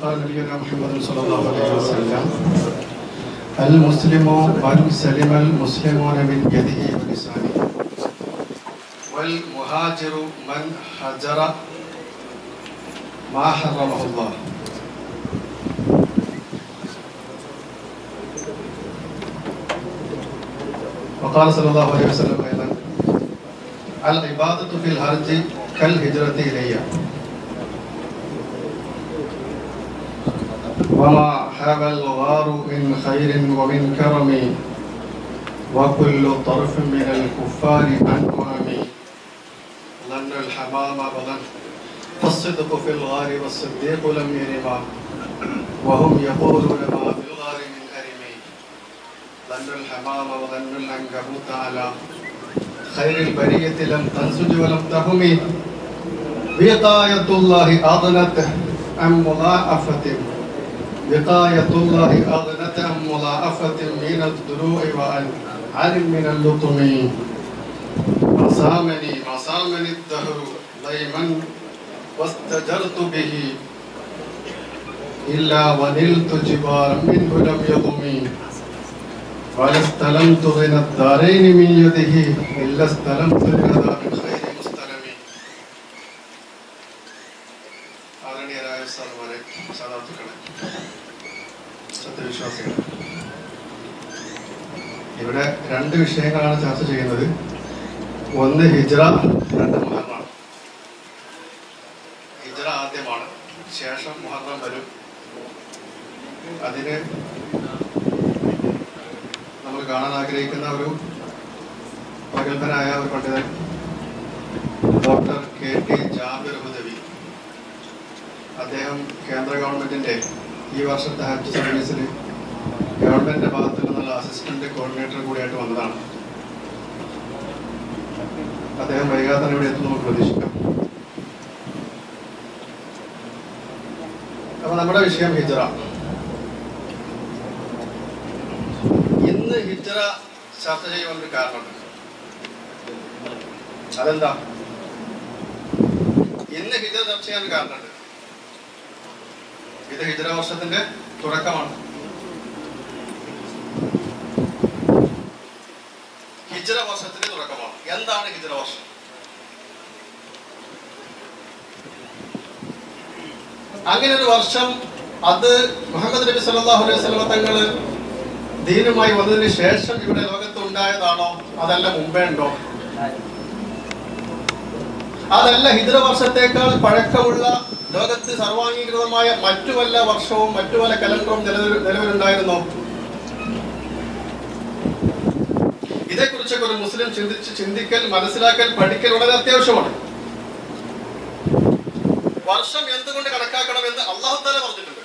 قال نبينا محمد صلى الله عليه وسلم المسلم من سلم المسلمون من يده ولسانه والمهاجر من هجر ما حرمه الله وقال صلى الله عليه وسلم أيضا العبادة في الهرج كالهجرة إلي وما حاب الغار من خير ومن كرم وكل طرف من الكفار عن أمم ظن الحمام وظن فالصدق في الغار والصديق لم يرما وهم يقولون ما في الغار من أرم ظن الحمام وظن العنكبوت على خير البرية لم تنسج ولم تهم وقاية الله أغنت عن مضاعفة وقاية الله أغنت عن مضاعفة من الدروع وعن عن من اللطم ما صامني ما صامني الدهر ضيما واستجرت به إلا ونلت جبارا منه لم يضمي ولا استلمت غنى الدارين من يده إلا استلمت الهدى من خير مستلم ആദരണീയരായ സാറുമാരെ സാധാർത്ഥികളെ സത്യവിശ്വാസികളെ ഇവിടെ രണ്ട് വിഷയങ്ങളാണ് ചർച്ച ചെയ്യുന്നത് ഒന്ന് ഹിജ്റ രണ്ട് മുഹറമാണ് ഹിജ്റ ആദ്യമാണ് ശേഷം മുഹറം വരും അതിന് നമ്മൾ കാണാൻ ആഗ്രഹിക്കുന്ന ഒരു പ്രഗത്ഭനായ ഒരു പണ്ഡിതൻ doctor K T Jabir Hudawi അദ്ദേഹം കേന്ദ്ര ഗവൺമെന്റിന്റെ ഈ വർഷത്തെ ഹജ്ജ് സർവീസിൽ ഗവൺമെന്റിന്റെ ഭാഗത്തു നിന്നുള്ള അസിസ്റ്റന്റ് കോർഡിനേറ്റർ കൂടിയായിട്ട് വന്നതാണ് അദ്ദേഹം വൈകാതെ തന്നെ ഇവിടെ എത്തും നമുക്ക് പ്രതീക്ഷിക്കാം അപ്പൊ നമ്മുടെ വിഷയം ഹിജറ ഇന്ന് ഹിജറ ചർച്ച ചെയ്യുവാൻ ഒരു കാരണമുണ്ട് അതെന്താ ഇന്ന് ഹിജറ ചർച്ച ചെയ്യാൻ ഒരു കാരണമുണ്ട് ഇത് ഹിജറ വർഷത്തിന്റെ തുടക്കമാണ് ഹിജറ വർഷത്തിന്റെ തുടക്കമാണ് എന്താണ് ഹിജറ വർഷം അങ്ങനെ ഒരു വർഷം അത് മുഹമ്മദ് നബി സല്ലല്ലാഹു അലൈഹി വസല്ലം തങ്ങൾ ദീനുമായി വന്നതിന് ശേഷം ഇവിടെ ലോകത്ത് ഉണ്ടായതാണോ അതല്ല മുമ്പേ ഉണ്ടോ അതല്ല ഹിജറ വർഷത്തേക്കാൾ പഴക്കമുള്ള ലോകത്ത് സർവാംഗീകൃതമായ മറ്റു വല്ല വർഷവും മറ്റു വല്ല കലണ്ടറും നിലവിൽ നിലവിലുണ്ടായിരുന്നോ ഇതേക്കുറിച്ചൊക്കെ ഒരു മുസ്ലിം ചിന്തിച്ച് ചിന്തിക്കൽ മനസ്സിലാക്കൽ പഠിക്കൽ വളരെ അത്യാവശ്യമാണ് വർഷം എന്തുകൊണ്ട് കണക്കാക്കണമെന്ന് അള്ളാഹു താല പറഞ്ഞിട്ടുണ്ട്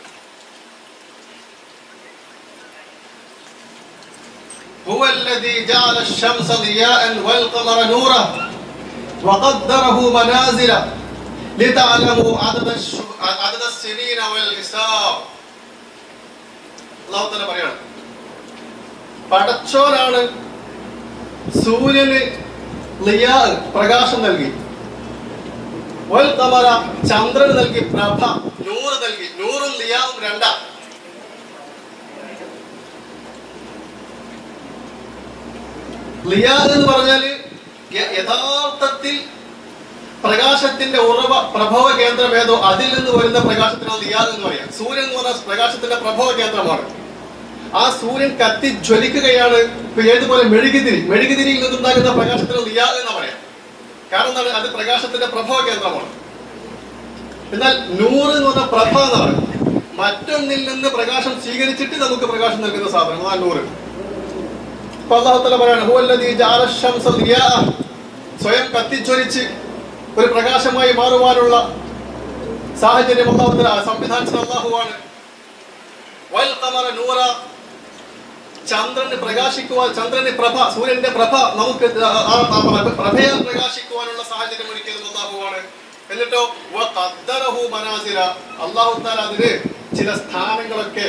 هو الذي جعل الشمس ضياء والقمر نورا وقدره منازل لتعلموا عدد الش... عدد السنين والحساب അള്ളാഹു താല പറയാണ് പടച്ചോനാണ് സൂര്യന് ലിയാ പ്രകാശം നൽകി വൽ ഖമറ ചന്ദ്രൻ നൽകി പ്രഭ നൂറ് നൽകി നൂറും ലിയാവും രണ്ടാ ലിയാ എന്ന് പറഞ്ഞാല് യ- യഥാർത്ഥത്തിൽ പ്രകാശത്തിന്റെ ഉറവ പ്രഭവ കേന്ദ്രം ഏതോ അതിൽ നിന്ന് വരുന്ന പ്രകാശത്തിനാണ് ലിയാ എന്ന് പറയാം സൂര്യൻ എന്ന് പറഞ്ഞ പ്രകാശത്തിന്റെ പ്രഭവ കേന്ദ്രമാണ് ആ സൂര്യൻ കത്തി ജ്വലിക്കുകയാണ് ഇപ്പൊ ഏതുപോലെ മെഴുകുതിരി മെഴുകുതിരിയിൽ നിന്നുണ്ടാകുന്ന പ്രകാശത്തിന് ലിയാ എന്ന് പറയാം കാരണം എന്താണ് അത് പ്രകാശത്തിന്റെ പ്രഭവ കേന്ദ്രമാണ് എന്നാൽ നൂറ് എന്ന് പറഞ്ഞ പ്രഭ എന്ന് പറയും മറ്റൊന്നിൽ നിന്ന് പ്രകാശം സ്വീകരിച്ചിട്ട് നമുക്ക് പ്രകാശം നൽകുന്ന സാധനം അതാണ് നൂറ് ഇപ്പൊ അള്ളാഹുത്തല പറയാണ് "ഹുവല്ലദീ ജഅല അശ്ശംസ ദിയാ." സ്വയം കത്തിജ്വലിച്ച് ഒരു പ്രകാശമായി മാറുവാനുള്ള സാഹചര്യം അള്ളാഹുത്തല സംവിധാനിച്ചത് അള്ളാഹുവാണ് വൽ ഖമറ നൂറ ചന്ദ്രന് പ്രകാശിക്കുവാൻ ചന്ദ്രന് പ്രഭ സൂര്യന്റെ പ്രഭ നമുക്ക് ആ- ആ- ആ പ്രഭ- പ്രഭയാൽ പ്രകാശിക്കുവാനുള്ള സാഹചര്യം ഒരുക്കിയത് അള്ളാഹുവാണ് എന്നിട്ടോ വ ഖദ്ദറഹു മനാസില അള്ളാഹു താല അതിന് ചില സ്ഥാനങ്ങളൊക്കെ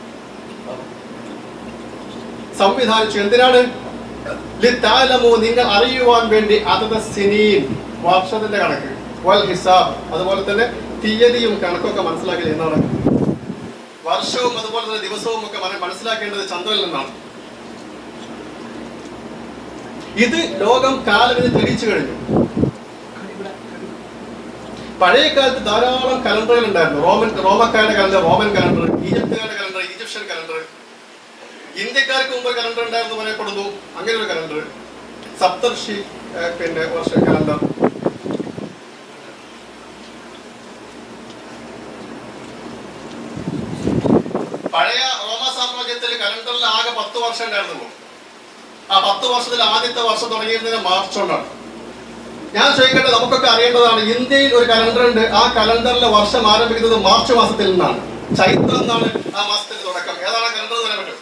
സംവിധാനിച്ചു എന്തിനാണ് ലിത്താലമു നിങ്ങൾ അറിയുവാൻ വേണ്ടി അതത് സിനീൻ വർഷത്തിന്റെ കണക്ക് വൽ ഹിസാബ് അതുപോലെ തന്നെ തീയതിയും കണക്കൊക്കെ മനസ്സിലാക്കി എന്നാണ് വർഷവും അതുപോലെ തന്നെ ദിവസവും ഒക്കെ മന- മനസ്സിലാക്കേണ്ടത് ചന്ദ്രനിൽ നിന്നാണ് ഇത് ലോകം കാലമിന് തെളിയിച്ചു കഴിഞ്ഞു പഴയ കാലത്ത് ധാരാളം കലണ്ടറുകൾ ഉണ്ടായിരുന്നു റോമൻ റോമക്കാരുടെ കലണ്ടർ റോമൻ കലണ്ടർ ഈജിപ്തുകാരുടെ കലണ്ടർ ഈജിപ്ഷ്യൻ കലണ്ടർ ഇന്ത്യക്കാർക്ക് മുമ്പ് കലണ്ടർ ഉണ്ടായിരുന്നു പറയപ്പെടുന്നു അങ്ങനെ ഒരു കലണ്ടർ സപ്തർഷി ഏഹ്, പിന്നെ വർഷ കലണ്ടർ പഴയ റോമ സാമ്രാജ്യത്തിൽ കലണ്ടറിൽ ആകെ പത്ത് വർഷം ഉണ്ടായിരുന്നുള്ളൂ ആ പത്ത് വർഷത്തിൽ ആദ്യത്തെ വർഷം തുടങ്ങിയിരുന്നത് മാർച്ച് കൊണ്ടാണ് ഞാൻ ചോദിക്കട്ടെ നമുക്കൊക്കെ അറിയേണ്ടതാണ് ഇന്ത്യയിൽ ഒരു കലണ്ടർ ഉണ്ട് ആ കലണ്ടറിലെ വർഷം ആരംഭിക്കുന്നത് മാർച്ച് മാസത്തിൽ നിന്നാണ് ചൈത്രം എന്നാണ് ആ മാസത്തിന്റെ തുടക്കം ഏതാണ് ആ കലണ്ടർ എന്ന് പറയാൻ പറ്റും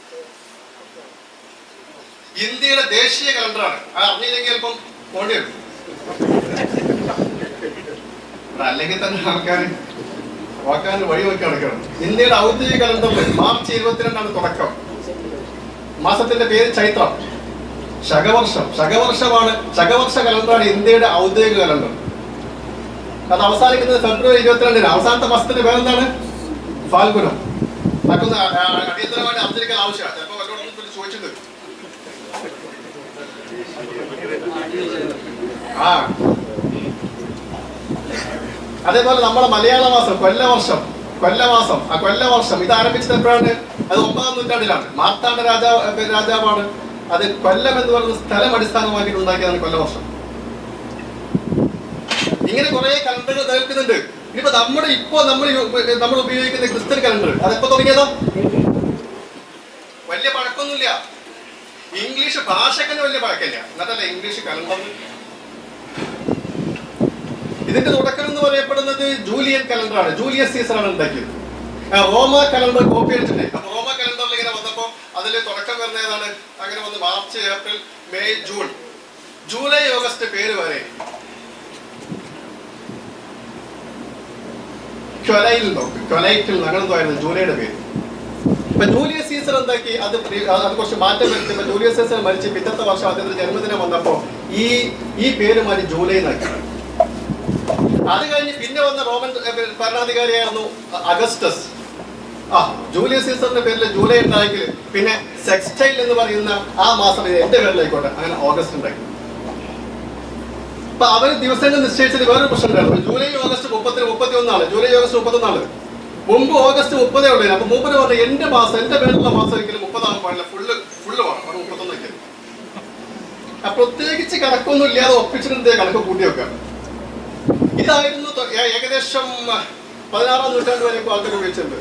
ഇന്ത്യയുടെ ദേശീയ കലണ്ടറാണ് അത് അറിഞ്ഞില്ലെങ്കിൽ ചിലപ്പം പോണ്ടി വരും ഇവിടെ അല്ലെങ്കിൽ തന്നെ ആൾക്കാർ വാക്കാൻ വഴി നോക്കി നടക്കണം ഇന്ത്യയുടെ ഔദ്യോഗിക കലണ്ടറിൽ മാർച്ച് ഇരുപത്തിരണ്ടാണ് തുടക്കം മാസത്തിന്റെ പേര് ചൈത്രം ശകവർഷം ശകവർഷമാണ് ശകവർഷ കലണ്ടറാണ് ഇന്ത്യയുടെ ഔദ്യോഗിക കലണ്ടർ അത് അവസാനിക്കുന്നത് ഫെബ്രുവരി ഇരുപത്തിരണ്ടിന് അവസാനത്തെ മാസത്തിന്റെ പേരെന്താണ് ഫാൽഗുനം മറ്റൊന്ന് അ- അ- അടിയന്തരമായിട്ട് അറിഞ്ഞിരിക്കാൻ ആവശ്യമാണ് ചിലപ്പോൾ വല്ലവരോടും പിന്നെ ചോദിച്ചിട്ട് വരും. ആ അതേപോലെ നമ്മുടെ മലയാള മാസം കൊല്ലവർഷം കൊല്ലമാസം ആ കൊല്ലവർഷം ഇത് ആരംഭിച്ചത് എപ്പോഴാണ് അത് ഒമ്പതാം നൂറ്റാണ്ടിലാണ് മാർത്താണ്ഡ രാജാവ് രാജാവാണ് അത് കൊല്ലം എന്ന് പറയുന്ന സ്ഥലം അടിസ്ഥാനമാക്കിയിട്ട് ഉണ്ടാക്കിയതാണ് കൊല്ലവർഷം ഇങ്ങനെ കുറെ കലണ്ടറുകൾ നിലനിൽക്കുന്നുണ്ട് ഇനിയിപ്പോ നമ്മുടെ ഇപ്പോ നമ്മൾ യു- നമ്മൾ ഉപയോഗിക്കുന്ന ക്രിസ്ത്യൻ കലണ്ടർ അതെപ്പോ തുടങ്ങിയതോ വലിയ പഴക്കൊന്നുമില്ല ഇംഗ്ലീഷ് ഭാഷക്കന്നെ വലിയ പഴക്കമില്ല എന്നിട്ടല്ല ഇംഗ്ലീഷ് കലണ്ടർ ഇതിന്റെ തുടക്കം എന്ന് പറയപ്പെടുന്നത് ജൂലിയൻ കലണ്ടറാണ് ജൂലിയസ് സീസറാണ് ഉണ്ടാക്കിയത് ആ, റോമ കലണ്ടർ കോപ്പി അടിച്ചിട്ട് അപ്പൊ റോമ കലണ്ടറിൽ ഇങ്ങനെ വന്നപ്പോ അതിൽ തുടക്കം വരുന്ന ഏതാണ് അങ്ങനെ വന്ന് March April May June July August പേര് വരെ ക്വലയിൽ നോക്ക് ക്വലൈറ്റിൽ അങ്ങനെ എന്തോ ആയിരുന്നു ജൂലൈയുടെ പേര് ഇപ്പൊ ജൂലിയസ് സീസർ എന്താക്കി അത് പ്രി- അത് അത് കുറച്ച് മാറ്റം വരുത്തി ഇപ്പൊ ജൂലിയസ് സീസർ മരിച്ച് പിറ്റത്തെ വർഷം അദ്ദേഹത്തിന്റെ ജന്മദിനം വന്നപ്പോ ഈ ഈ പേര് മാറ്റി ജൂലൈ എന്നാക്കി അത് കഴിഞ്ഞ് പിന്നെ വന്ന റോമൻ ഏ, ഭരണാധികാരിയായിരുന്നു അ- അഗസ്റ്റസ് ആ ജൂലിയസ് സീസറിന്റെ പേരിൽ ജൂലൈ ഉണ്ടായെങ്കിൽ പിന്നെ സെക്സ്റ്റൈൽ എന്ന് പറയുന്ന ആ മാസം ഇത് എന്റെ പേരിലായിക്കോട്ടെ അങ്ങനെ ഓഗസ്റ്റ് ഉണ്ടാക്കി അപ്പൊ അവര് ദിവസങ്ങൾ നിശ്ചയിച്ചത് വേറൊരു പ്രശ്നം ഉണ്ടായിരുന്നു ജൂലൈ ഓഗസ്റ്റ് മുപ്പത്തി മുപ്പത്തി ഒന്നാണ് ജൂലൈ ഓഗസ്റ്റ് മുപ്പത്തൊന്നാണ് മുമ്പ് ഓഗസ്റ്റ് മുപ്പതേ ഉള്ളൂ അപ്പൊ മൂപ്പര് പറഞ്ഞു എന്റെ മാസം എന്റെ പേരിലുള്ള മാസം ഒരിക്കലും മുപ്പതാകാൻ പാടില്ല ഫുള്ള് ഫുള്ള് വേണം അവിടെ മുപ്പത്തൊന്ന് ഒരിക്കലും ആ പ്രത്യേകിച്ച് കണക്കൊന്നും ഇല്ലാതെ ഒപ്പിച്ചിട്ട് കണക്ക് കൂട്ടി വെക്കാം ഇതായിരുന്നു തൊ- ഏ- ഏകദേശം പതിനാറാം നൂറ്റാണ്ട് വരെയൊക്കെ ആൾക്കാർ ഉപയോഗിച്ചിട്ടുണ്ട്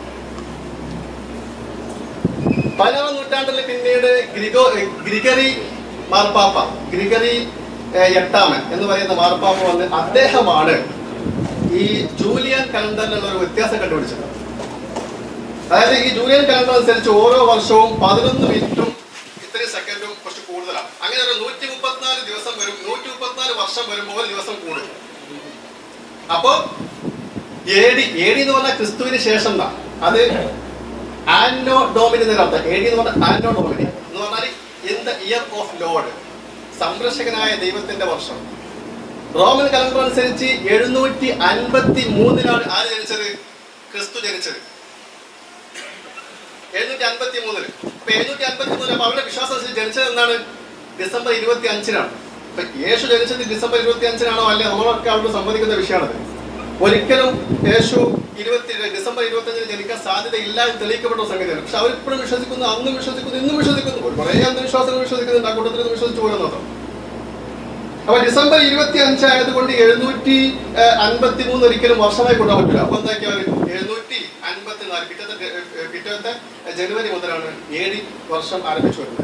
പതിനാറാം നൂറ്റാണ്ടിൽ പിന്നീട് ഗ്രിഗോ ഏ, ഗ്രിഗറി മാർപ്പാപ്പ ഗ്രിഗറി ഏ, എട്ടാമൻ എന്ന് പറയുന്ന മാർപ്പാപ്പ വന്ന് അദ്ദേഹമാണ് ഈ ജൂലിയൻ കലണ്ടറിലുള്ള ഒരു വ്യത്യാസം കണ്ടുപിടിച്ചത് അതായത് ഈ ജൂലിയൻ കലണ്ടർ അനുസരിച്ച് ഓരോ വർഷവും പതിനൊന്ന് മിനിറ്റും ഇത്രയും സെക്കൻഡും കുറച്ച് കൂടുതലാണ് അങ്ങനെ ഒരു നൂറ്റി മുപ്പത്തിനാല് ദിവസം വരും നൂറ്റി മുപ്പത്തിനാല് വർഷം വരുമ്പോൾ ഒരു ദിവസം കൂടും അപ്പോ എ ഡി എ ഡി എന്ന് പറഞ്ഞാൽ ക്രിസ്തുവിന് ശേഷം എന്നാ അത് ആനോ ഡോമിനി എന്നൊരു അർത്ഥം എ ഡി എന്ന് പറഞ്ഞാൽ ആനോ ഡോമിനി എന്ന് പറഞ്ഞാൽ in the year of lord സംരക്ഷകനായ ദൈവത്തിന്റെ വർഷം റോമൻ കലണ്ടർ അനുസരിച്ച് എഴുന്നൂറ്റി അൻപത്തി മൂന്നിലാണ് ആര് ജനിച്ചത് ക്രിസ്തു ജനിച്ചത് എഴുന്നൂറ്റി അൻപത്തി മൂന്നില് അപ്പൊ എഴുന്നൂറ്റി അൻപത്തി മൂന്നിൽ അപ്പൊ അവരുടെ വിശ്വാസം അനുസരിച്ച് ജനിച്ചത് എന്നാണ് ഡിസംബർ ഇരുപത്തി അഞ്ചിനാണ് അപ്പൊ യേശു ജനിച്ചത് ഡിസംബർ ഇരുപത്തി അഞ്ചിനാണോ അല്ലെ നമ്മളൊക്കെ അവരോട് സംബന്ധിക്കുന്ന വിഷയമാണത് ഒരിക്കലും യേശു ഇരുപത്തി ഡിസംബർ ഇരുപത്തി അഞ്ചിന് ജനിക്കാൻ സാധ്യതയില്ല എന്ന് തെളിയിക്കപ്പെട്ട ഒരു സംഗതിയാണ് പക്ഷെ അവരിപ്പോഴും വിശ്വസിക്കുന്നു അന്നും വിശ്വസിക്കുന്നു ഇന്നും വിശ്വസിക്കുന്നു ഒരു കുറേ അന്ധവിശ്വാസങ്ങൾ വിശ്വസിക്കുന്നുണ്ട് ആ കൂട്ടത്തിൽ നിന്ന് വിശ്വസിച്ചു പോലെന്നോ അപ്പൊ ഡിസംബർ ഇരുപത്തി അഞ്ച് ആയതുകൊണ്ട് എഴുന്നൂറ്റി അൻപത്തി മൂന്ന് ഒരിക്കലും വർഷമായി കൊണ്ടാൻ പറ്റില്ല അപ്പൊ എന്താക്കിയ എഴുന്നൂറ്റി അൻപത്തി നാല് പിറ്റത്തെ ഡെ- ഏ, പിറ്റത്തെ ജനുവരി മുതലാണ് എ ഡി വർഷം ആരംഭിച്ചു വരുന്നത്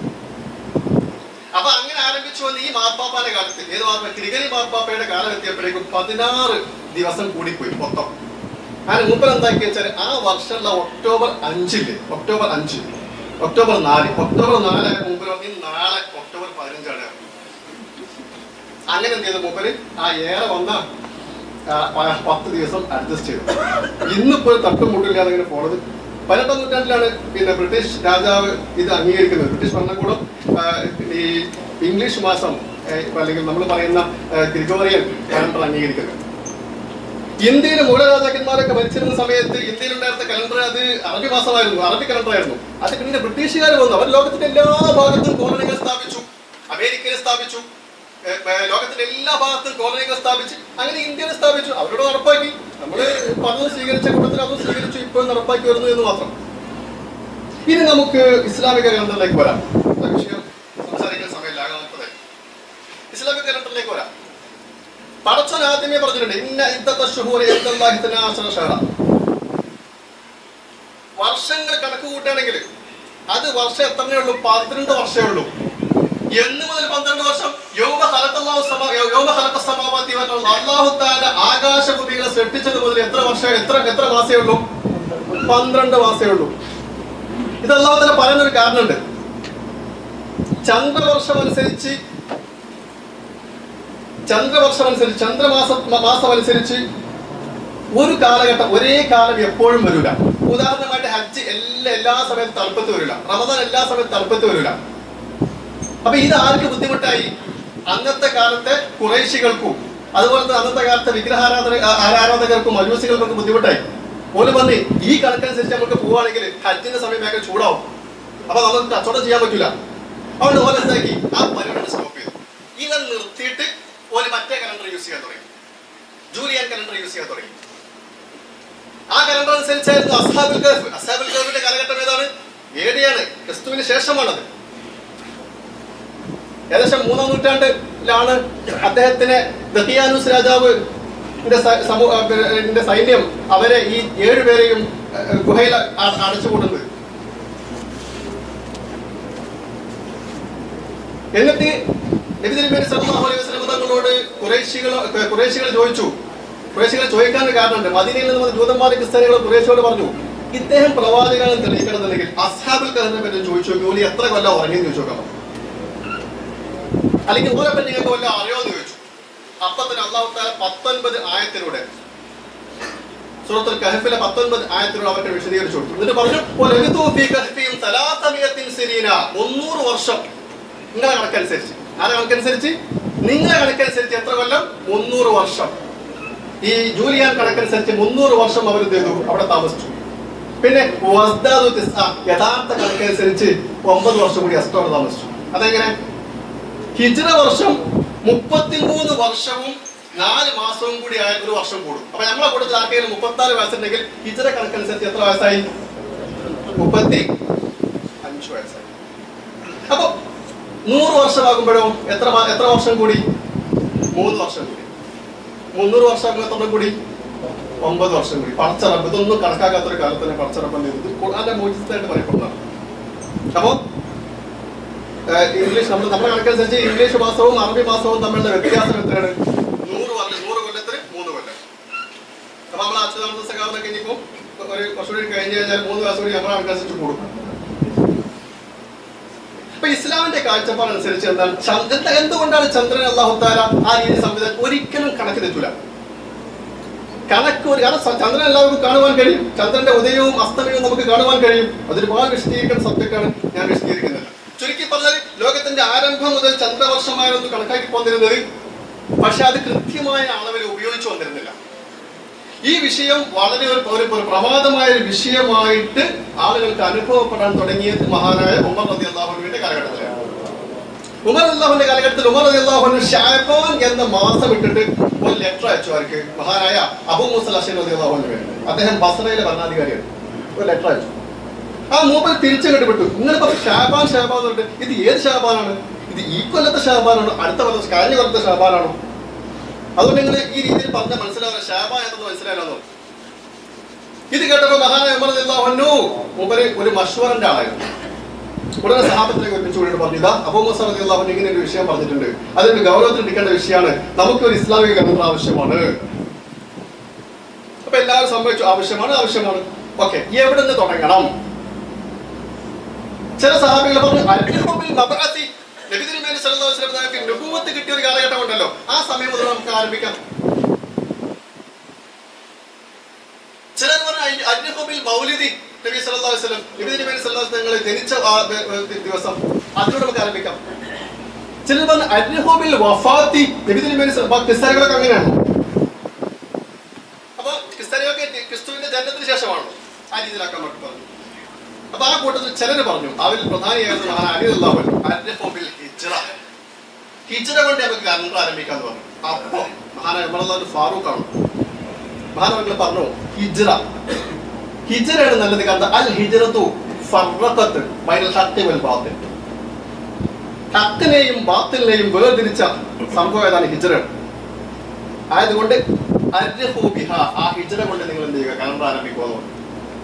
അപ്പൊ അങ്ങനെ ആരംഭിച്ചു വന്ന ഈ മാർപ്പാപ്പാന്റെ കാലത്ത് ഏത് മാർപ്പ ഗ്രിഗറി മാർപ്പാപ്പയുടെ കാലം എത്തിയപ്പോഴേക്കും പതിനാറ് ദിവസം കൂടിപ്പോയി മൊത്തം അങ്ങനെ മൂപ്പർ എന്താക്കി വെച്ചാൽ ആ വർഷമുള്ള ഒക്ടോബർ അഞ്ചില് ഒക്ടോബർ അഞ്ച് ഒക്ടോബർ നാല് ഒക്ടോബർ നാലായ മൂപ്പർ പറഞ്ഞു നാളെ ഒക്ടോബർ പതിനഞ്ചാണ് അങ്ങനെ എന്ത് ചെയ്തു മൂപ്പര് ആ ഏറെ വന്ന ആ, പ- പത്ത് ദിവസം അഡ്ജസ്റ്റ് ചെയ്തു ഇന്നിപ്പോൾ തട്ടും മുട്ടില്ലാതെ ഇങ്ങനെ പോണത് പതിനെട്ടാം നൂറ്റാണ്ടിലാണ് പിന്നെ ബ്രിട്ടീഷ് രാജാവ് ഇത് അംഗീകരിക്കുന്നത് ബ്രിട്ടീഷ് ഭരണകൂടം ആ, ഈ ഇംഗ്ലീഷ് മാസം ഏ, അല്ലെങ്കിൽ നമ്മൾ പറയുന്ന ആ, ഗ്രിഗോറിയൻ കലണ്ടർ അംഗീകരിക്കുന്നത് ഇന്ത്യയിലെ മൂലരാജാക്കന്മാരൊക്കെ ഭരിച്ചിരുന്ന സമയത്ത് ഇന്ത്യയിലുണ്ടായിരുന്ന കലണ്ടർ അത് അറബി മാസമായിരുന്നു അറബി കലണ്ടർ ആയിരുന്നു അത് പിന്നെ ബ്രിട്ടീഷുകാർ വന്നു അവർ ലോകത്തിന്റെ എല്ലാ ഭാഗത്തും കോളനികൾ സ്ഥാപിച്ചു അമേരിക്കയിൽ സ്ഥാപിച്ചു ഏ, ഏ, ലോകത്തിന്റെ എല്ലാ ഭാഗത്തും കോളനികൾ സ്ഥാപിച്ച് അങ്ങനെ ഇന്ത്യയിൽ സ്ഥാപിച്ചു അവരോട് നടപ്പാക്കി നമ്മൾ പലതും സ്വീകരിച്ച കൂട്ടത്തിൽ അതും സ്വീകരിച്ചു ഇപ്പോൾ നടപ്പാക്കി വരുന്നു എന്ന് മാത്രം ഇനി നമുക്ക് ഇസ്ലാമിക കലണ്ടറിലേക്ക് വരാം ആ വിഷയം സംസാരിക്കാൻ സമയമില്ല ആകെ മുപ്പത് ഇസ്ലാമിക കലണ്ടറിലേക്ക് വരാം പടച്ചോൻ ആദ്യമേ പറഞ്ഞിട്ടുണ്ട് ഇന്ന ഇദ്ദത്ത ശുഹൂറി ഇൻദല്ലാഹി ഇത്നാഅശറ ഷഹറ. വർഷങ്ങൾ കണക്ക് കൂട്ടുകയാണെങ്കിൽ അത് വർഷം എത്രയേ ഉള്ളൂ പന്ത്രണ്ട് വർഷമേ ഉള്ളൂ എന്ന് മുതൽ പന്ത്രണ്ട് വർഷം യൗമ ഖലഖല്ലാഹു സമ യൗമ ഖലഖ സമാവാതി വൽ അർദ് അല്ലാഹു തആല ആകാശഭൂമികളെ സൃഷ്ടിച്ചത് മുതൽ എത്ര വർഷം എത്ര എത്ര മാസേ ഉള്ളൂ പന്ത്രണ്ട് മാസേ ഉള്ളൂ ഇത് അല്ലാഹു തആല പറയുന്ന ഒരു കാരണമുണ്ട് ചന്ദ്രവർഷം അനുസരിച്ച് ചന്ദ്രവർഷം അനുസരിച്ച് ചന്ദ്രമാസം മ- മാസം അനുസരിച്ച് ഒരു കാലഘട്ടം ഒരേ കാലം എപ്പോഴും വരില്ല ഉദാഹരണമായിട്ട് ഹജ്ജ് എല്ലാ എല്ലാ സമയത്തും തണുപ്പത്ത് വരില്ല റമദാൻ എല്ലാ സമയത്തും തണുപ്പത്ത് വരില്ല അപ്പൊ ഇത് ആർക്ക് ബുദ്ധിമുട്ടായി അന്നത്തെ കാലത്തെ കുറേശികൾക്കും അതുപോലെ തന്നെ അന്നത്തെ കാലത്തെ വിഗ്രഹാരാധന ആ- ആരാധകർക്കും മജൂസികൾക്കൊക്കെ ബുദ്ധിമുട്ടായി ഓല് പറഞ്ഞ് ഈ കണക്കനുസരിച്ച് നമുക്ക് പോവുകയാണെങ്കിൽ ഹജ്ജിന്റെ സമയം ഭയങ്കര ചൂടാവും അപ്പൊ നമുക്ക് കച്ചവടം ചെയ്യാൻ പറ്റില്ല അതുകൊണ്ട് ഓല എന്താക്കി ആ പരിപാടി സ്റ്റോപ്പ് ചെയ്തു ഇത് നിർത്തിയിട്ട് ഓല് മറ്റേ കലണ്ടർ യൂസ് ചെയ്യാൻ തുടങ്ങി ജൂലിയൻ കലണ്ടർ യൂസ് ചെയ്യാൻ തുടങ്ങി ആ കലണ്ടർ അനുസരിച്ചായിരുന്നു അസാബുൽ ഗൾഫ് അസാബുൽ ഗൾഫിന്റെ കാലഘട്ടം ഏതാണ് ഏടിയാണ് ക്രിസ്തുവിന് ശേഷമാണത് ഏകദേശം മൂന്നാം നൂറ്റാണ്ടിലാണ് അദ്ദേഹത്തിനെ ദഹിയാനുസ് രാജാവ് ന്റെ സ- സമൂ- ആ, പിന്നെ, ന്റെ സൈന്യം അവരെ ഈ ഏഴുപേരെയും ഏഹ്, ഗുഹയിൽ അ- അടച്ചുകൂടുന്നത് എന്നിട്ട് നബി തിരുമേനി സല്ലല്ലാഹു അലൈഹി വസല്ലം തങ്ങളോട് കുറേശികൾ കുറേശികൾ ചോദിച്ചു കുറേശികൾ ചോദിക്കാൻ ഒരു കാരണമുണ്ട് മദീനയിൽ നിന്ന് വന്ന ജൂതന്മാർ ക്രിസ്ത്യാനികൾ കുറേശിയോട് പറഞ്ഞു ഇദ്ദേഹം പ്രവാചകനെന്ന് തെളിയിക്കണമെന്നുണ്ടെങ്കിൽ അസ്ഹാബുൽ കഹറിനെ പറ്റി ചോദിച്ചു നോക്കി ഓലി എത്ര കൊല്ലം ഉറങ്ങിയെന്ന് ചോദിച്ചു നോക്കണം അല്ലെങ്കിൽ ഓരെ പറ്റി നിങ്ങൾക്ക് വല്ല അറിയോന്ന് ചോദിച്ചു അപ്പൊ തന്നെ അള്ളാഹു താല പത്തൊൻപത് ആയത്തിലൂടെ സൂറത്തുൽ കഹഫിലെ പത്തൊൻപത് ആയത്തിലൂടെ അവർക്ക് വിശദീകരിച്ചു കൊടുത്തു എന്നിട്ട് പറഞ്ഞു "വലബിഥൂ ഫീ കഹ്ഫിഹിം സലാസമിയത്തിൻ സിനീന." മുന്നൂറ് വർഷം നിങ്ങളെ കണക്കനുസരിച്ച് ആരെ കണക്കനുസരിച്ച് നിങ്ങളെ കണക്കനുസരിച്ച് എത്ര കൊല്ലം മുന്നൂറ് വർഷം ഈ ജൂലിയാൻ കണക്കനുസരിച്ച് മുന്നൂറ് വർഷം അവർ എന്ത് ചെയ്തു അവിടെ താമസിച്ചു പിന്നെ വസ്ദാദു തിസ്അ, യഥാർത്ഥ കണക്കനുസരിച്ച് ഒമ്പത് വർഷം കൂടി അസ്റ്റോടെ താമസിച്ചു അതെങ്ങനെ ഹിജ്റ വർഷം മുപ്പത്തിമൂന്ന് വർഷവും നാല് മാസവും കൂടി ആയ ഒരു വർഷം കൂടും അപ്പൊ നമ്മളെ കൂട്ടത്തിൽ ആർക്കെങ്കിലും മുപ്പത്തി ആറ് വയസ്സുണ്ടെങ്കിൽ ഹിജ്റ കണക്കനുസരിച്ച് എത്ര വയസ്സായി മുപ്പത്തി അഞ്ച് വയസ്സായി അപ്പൊ നൂറ് വർഷമാകുമ്പോഴോ എത്ര മാ- എത്ര വർഷം കൂടി മൂന്ന് വർഷം കൂടി മുന്നൂറ് വർഷമാകുമ്പോൾ എത്ര കൂടി ഒമ്പത് വർഷം കൂടി പടച്ചറപ്പ് ഇതൊന്നും കണക്കാക്കാത്തൊരു കാലത്ത് പടച്ചറപ്പ് ഇത് ഖുർആന്റെ മോചിതമായിട്ട് പറയപ്പെടുന്നതാണ് അപ്പോ ഏഹ് ഇംഗ്ലീഷ് നമ്മൾ നമ്മുടെ കണക്കനുസരിച്ച് ഇംഗ്ലീഷ് മാസവും അറബി മാസവും തമ്മിലുള്ള വ്യത്യാസം എത്രയാണ് നൂറ് കൊല്ലം നൂറ് കൊല്ലത്തിന് മൂന്ന് കൊല്ലം അപ്പൊ നമ്മൾ അച്യുതാനന്ദ സഖാവിനൊക്കെ ഇനിയിപ്പോ ഒരു കുറച്ചുകൂടി കഴിഞ്ഞ് കഴിഞ്ഞാൽ മൂന്ന് മാസം കൂടി നമ്മളെ കണക്കനുസരിച്ച് കൂടും അപ്പൊ ഇസ്ലാമിന്റെ കാഴ്ചപ്പാട് അനുസരിച്ച് എന്താണ് ചന്ദ്- എന്ത് എന്തുകൊണ്ടാണ് ചന്ദ്രൻ അള്ളാഹു താല ആ രീതി സംവിധാനം ഒരിക്കലും കണക്ക് തെറ്റൂല കണക്ക് ഒരു കാരണം സ- ചന്ദ്രൻ എല്ലാവർക്കും കാണുവാൻ കഴിയും ചന്ദ്രന്റെ ഉദയവും അസ്തമയവും നമുക്ക് കാണുവാൻ കഴിയും അതൊരുപാട് വിശദീകരിക്കുന്ന സബ്ജക്റ്റാണ് ഞാൻ വിശദീകരിക്കുന്നില്ല ചുരുക്കി പറഞ്ഞാൽ ലോകത്തിന്റെ ആരംഭം മുതൽ ചന്ദ്രവർഷമായിരുന്നു കണക്കാക്കി പോന്നിരുന്നത് പക്ഷെ അത് കൃത്യമായ അളവിൽ ഉപയോഗിച്ചു വന്നിരുന്നില്ല ഈ വിഷയം വളരെ ഒരു ഒരു ഒരു പ്രമാദമായ ഒരു വിഷയമായിട്ട് ആളുകൾക്ക് അനുഭവപ്പെടാൻ തുടങ്ങിയത് മഹാനായ ഉമർ റതി അള്ളാഹുവിന്റെ കാലഘട്ടത്തിലാണ് ഉമർ അള്ളാഹുവിന്റെ കാലഘട്ടത്തിൽ ഉമർ റതി അള്ളാഹുവിന് ഷാബാൻ എന്ന മാസം ഇട്ടിട്ട് ഒരു ലെറ്റർ അയച്ചു അവർക്ക് മഹാനായ അബു മുസൽ അഷീർ റതി അള്ളാഹുവിന് വേണ്ടി അദ്ദേഹം ബസറയിലെ ഭരണാധികാരിയാണ് ഒരു ലെറ്റർ അയച്ചു ആ മൂപ്പർ തിരിച്ചങ്ങോട്ട് വിട്ടു നിങ്ങളിപ്പോ ഷാബാൻ ഷാബാൻ എന്ന് പറഞ്ഞിട്ട് ഇത് ഏത് ഷാബാനാണ് ഇത് ഈ കൊല്ലത്തെ ഷാബാനാണോ അടുത്ത കൊല്ലത്തെ കഴിഞ്ഞ കൊല്ലത്തെ ഷാബാനാണോ അതുകൊണ്ട് നിങ്ങൾ ഈ രീതിയിൽ പറഞ്ഞ മനസ്സിലാവുക ഷാബാൻ എന്നത് മനസ്സിലായല്ലോ ഇത് കേട്ടപ്പോ മഹാനായ ഉമർ അള്ളാഹു മൂപ്പര് ഒരു മഷ്വറിന്റെ ആളായിരുന്നു ഉടനെ സഹാബത്തിലേക്ക് ഒരുമിച്ച് കൂടിയിട്ട് പറഞ്ഞു ഇതാ അബൂ മുസ അള്ളാഹു ഇങ്ങനെ ഒരു വിഷയം പറഞ്ഞിട്ടുണ്ട് അതിന്റെ ഗൗരവത്തിൽ എടുക്കേണ്ട വിഷയമാണ് നമുക്ക് ഒരു ഇസ്ലാമിക കലണ്ടർ ആവശ്യമാണ് അപ്പൊ എല്ലാവരും സംഭവിച്ചു ആവശ്യമാണ് ആവശ്യമാണ് ഓക്കെ എവിടെ നിന്ന് തുടങ്ങണം ചില സഹാബികൾ പറഞ്ഞു അൽഹുബിൽ മബ്അസി നബി തിരുമേനി സല്ലല്ലാഹു അലൈഹി വസല്ലം തങ്ങൾക്ക് നുബുവത്ത് കിട്ടിയ ഒരു കാലഘട്ടം ഉണ്ടല്ലോ ആ സമയം മുതൽ നമുക്ക് ആരംഭിക്കാം ചിലർ പറഞ്ഞു അൽ- അൽഹുബിൽ മൗലിദി നബി സല്ലല്ലാഹു അലൈഹി വസല്ലം നബി തിരുമേനി സല്ലല്ലാഹു അലൈഹി വസല്ലം ജനിച്ച ആ ദ- ദ- ദിവസം അതിലൂടെ നമുക്ക് ആരംഭിക്കാം ചിലർ പറഞ്ഞു അൽഹുബിൽ വഫാത്തി നബി തിരുമേനി സല്ലല്ലാഹു ക്രിസ്ത്യാനികളൊക്കെ അങ്ങനെയാണ് അപ്പൊ ക്രിസ്ത്യാനികൾക്ക് ക്രിസ്തുവിന്റെ ജനനത്തിന് ശേഷമാണല്ലോ ആ രീതിയിലാക്കാൻ വേണ്ടി പറഞ്ഞു അപ്പൊ ആ കൂട്ടത്തിൽ ചിലര് പറഞ്ഞു അവരിൽ പ്രധാനിയായിരുന്നു മഹാൻ അലിദുല്ലാഹു അർജഫോബിൽ ഹിജ്റ ഹിജ്റ കൊണ്ട് നമുക്ക് കലണ്ടർ ആരംഭിക്കാന്ന് പറഞ്ഞു അപ്പൊ മഹാനായ ഉമർ ഫാറൂഖ് ആണ് മഹാനവങ്ങൾ പറഞ്ഞു ഹിജ്റ ഹിജ്റയാണ് നല്ലത് കാരണം അൽ ഹിജ്റത്തു ഫർറഖത്ത് ബൈനൽ ഹഖ് വൽ ബാത്തിൽ ഹക്കിനെയും ബാത്തിലിനെയും വേർതിരിച്ച സംഭവം ഏതാണ് ഹിജ്റയാണ് ആയതുകൊണ്ട് അർജഫു ബിഹ ആ ഹിജ്റ കൊണ്ട് നിങ്ങൾ എന്ത് ചെയ്യുക കലണ്ടർ ആരംഭിക്കുമെന്ന് പറഞ്ഞു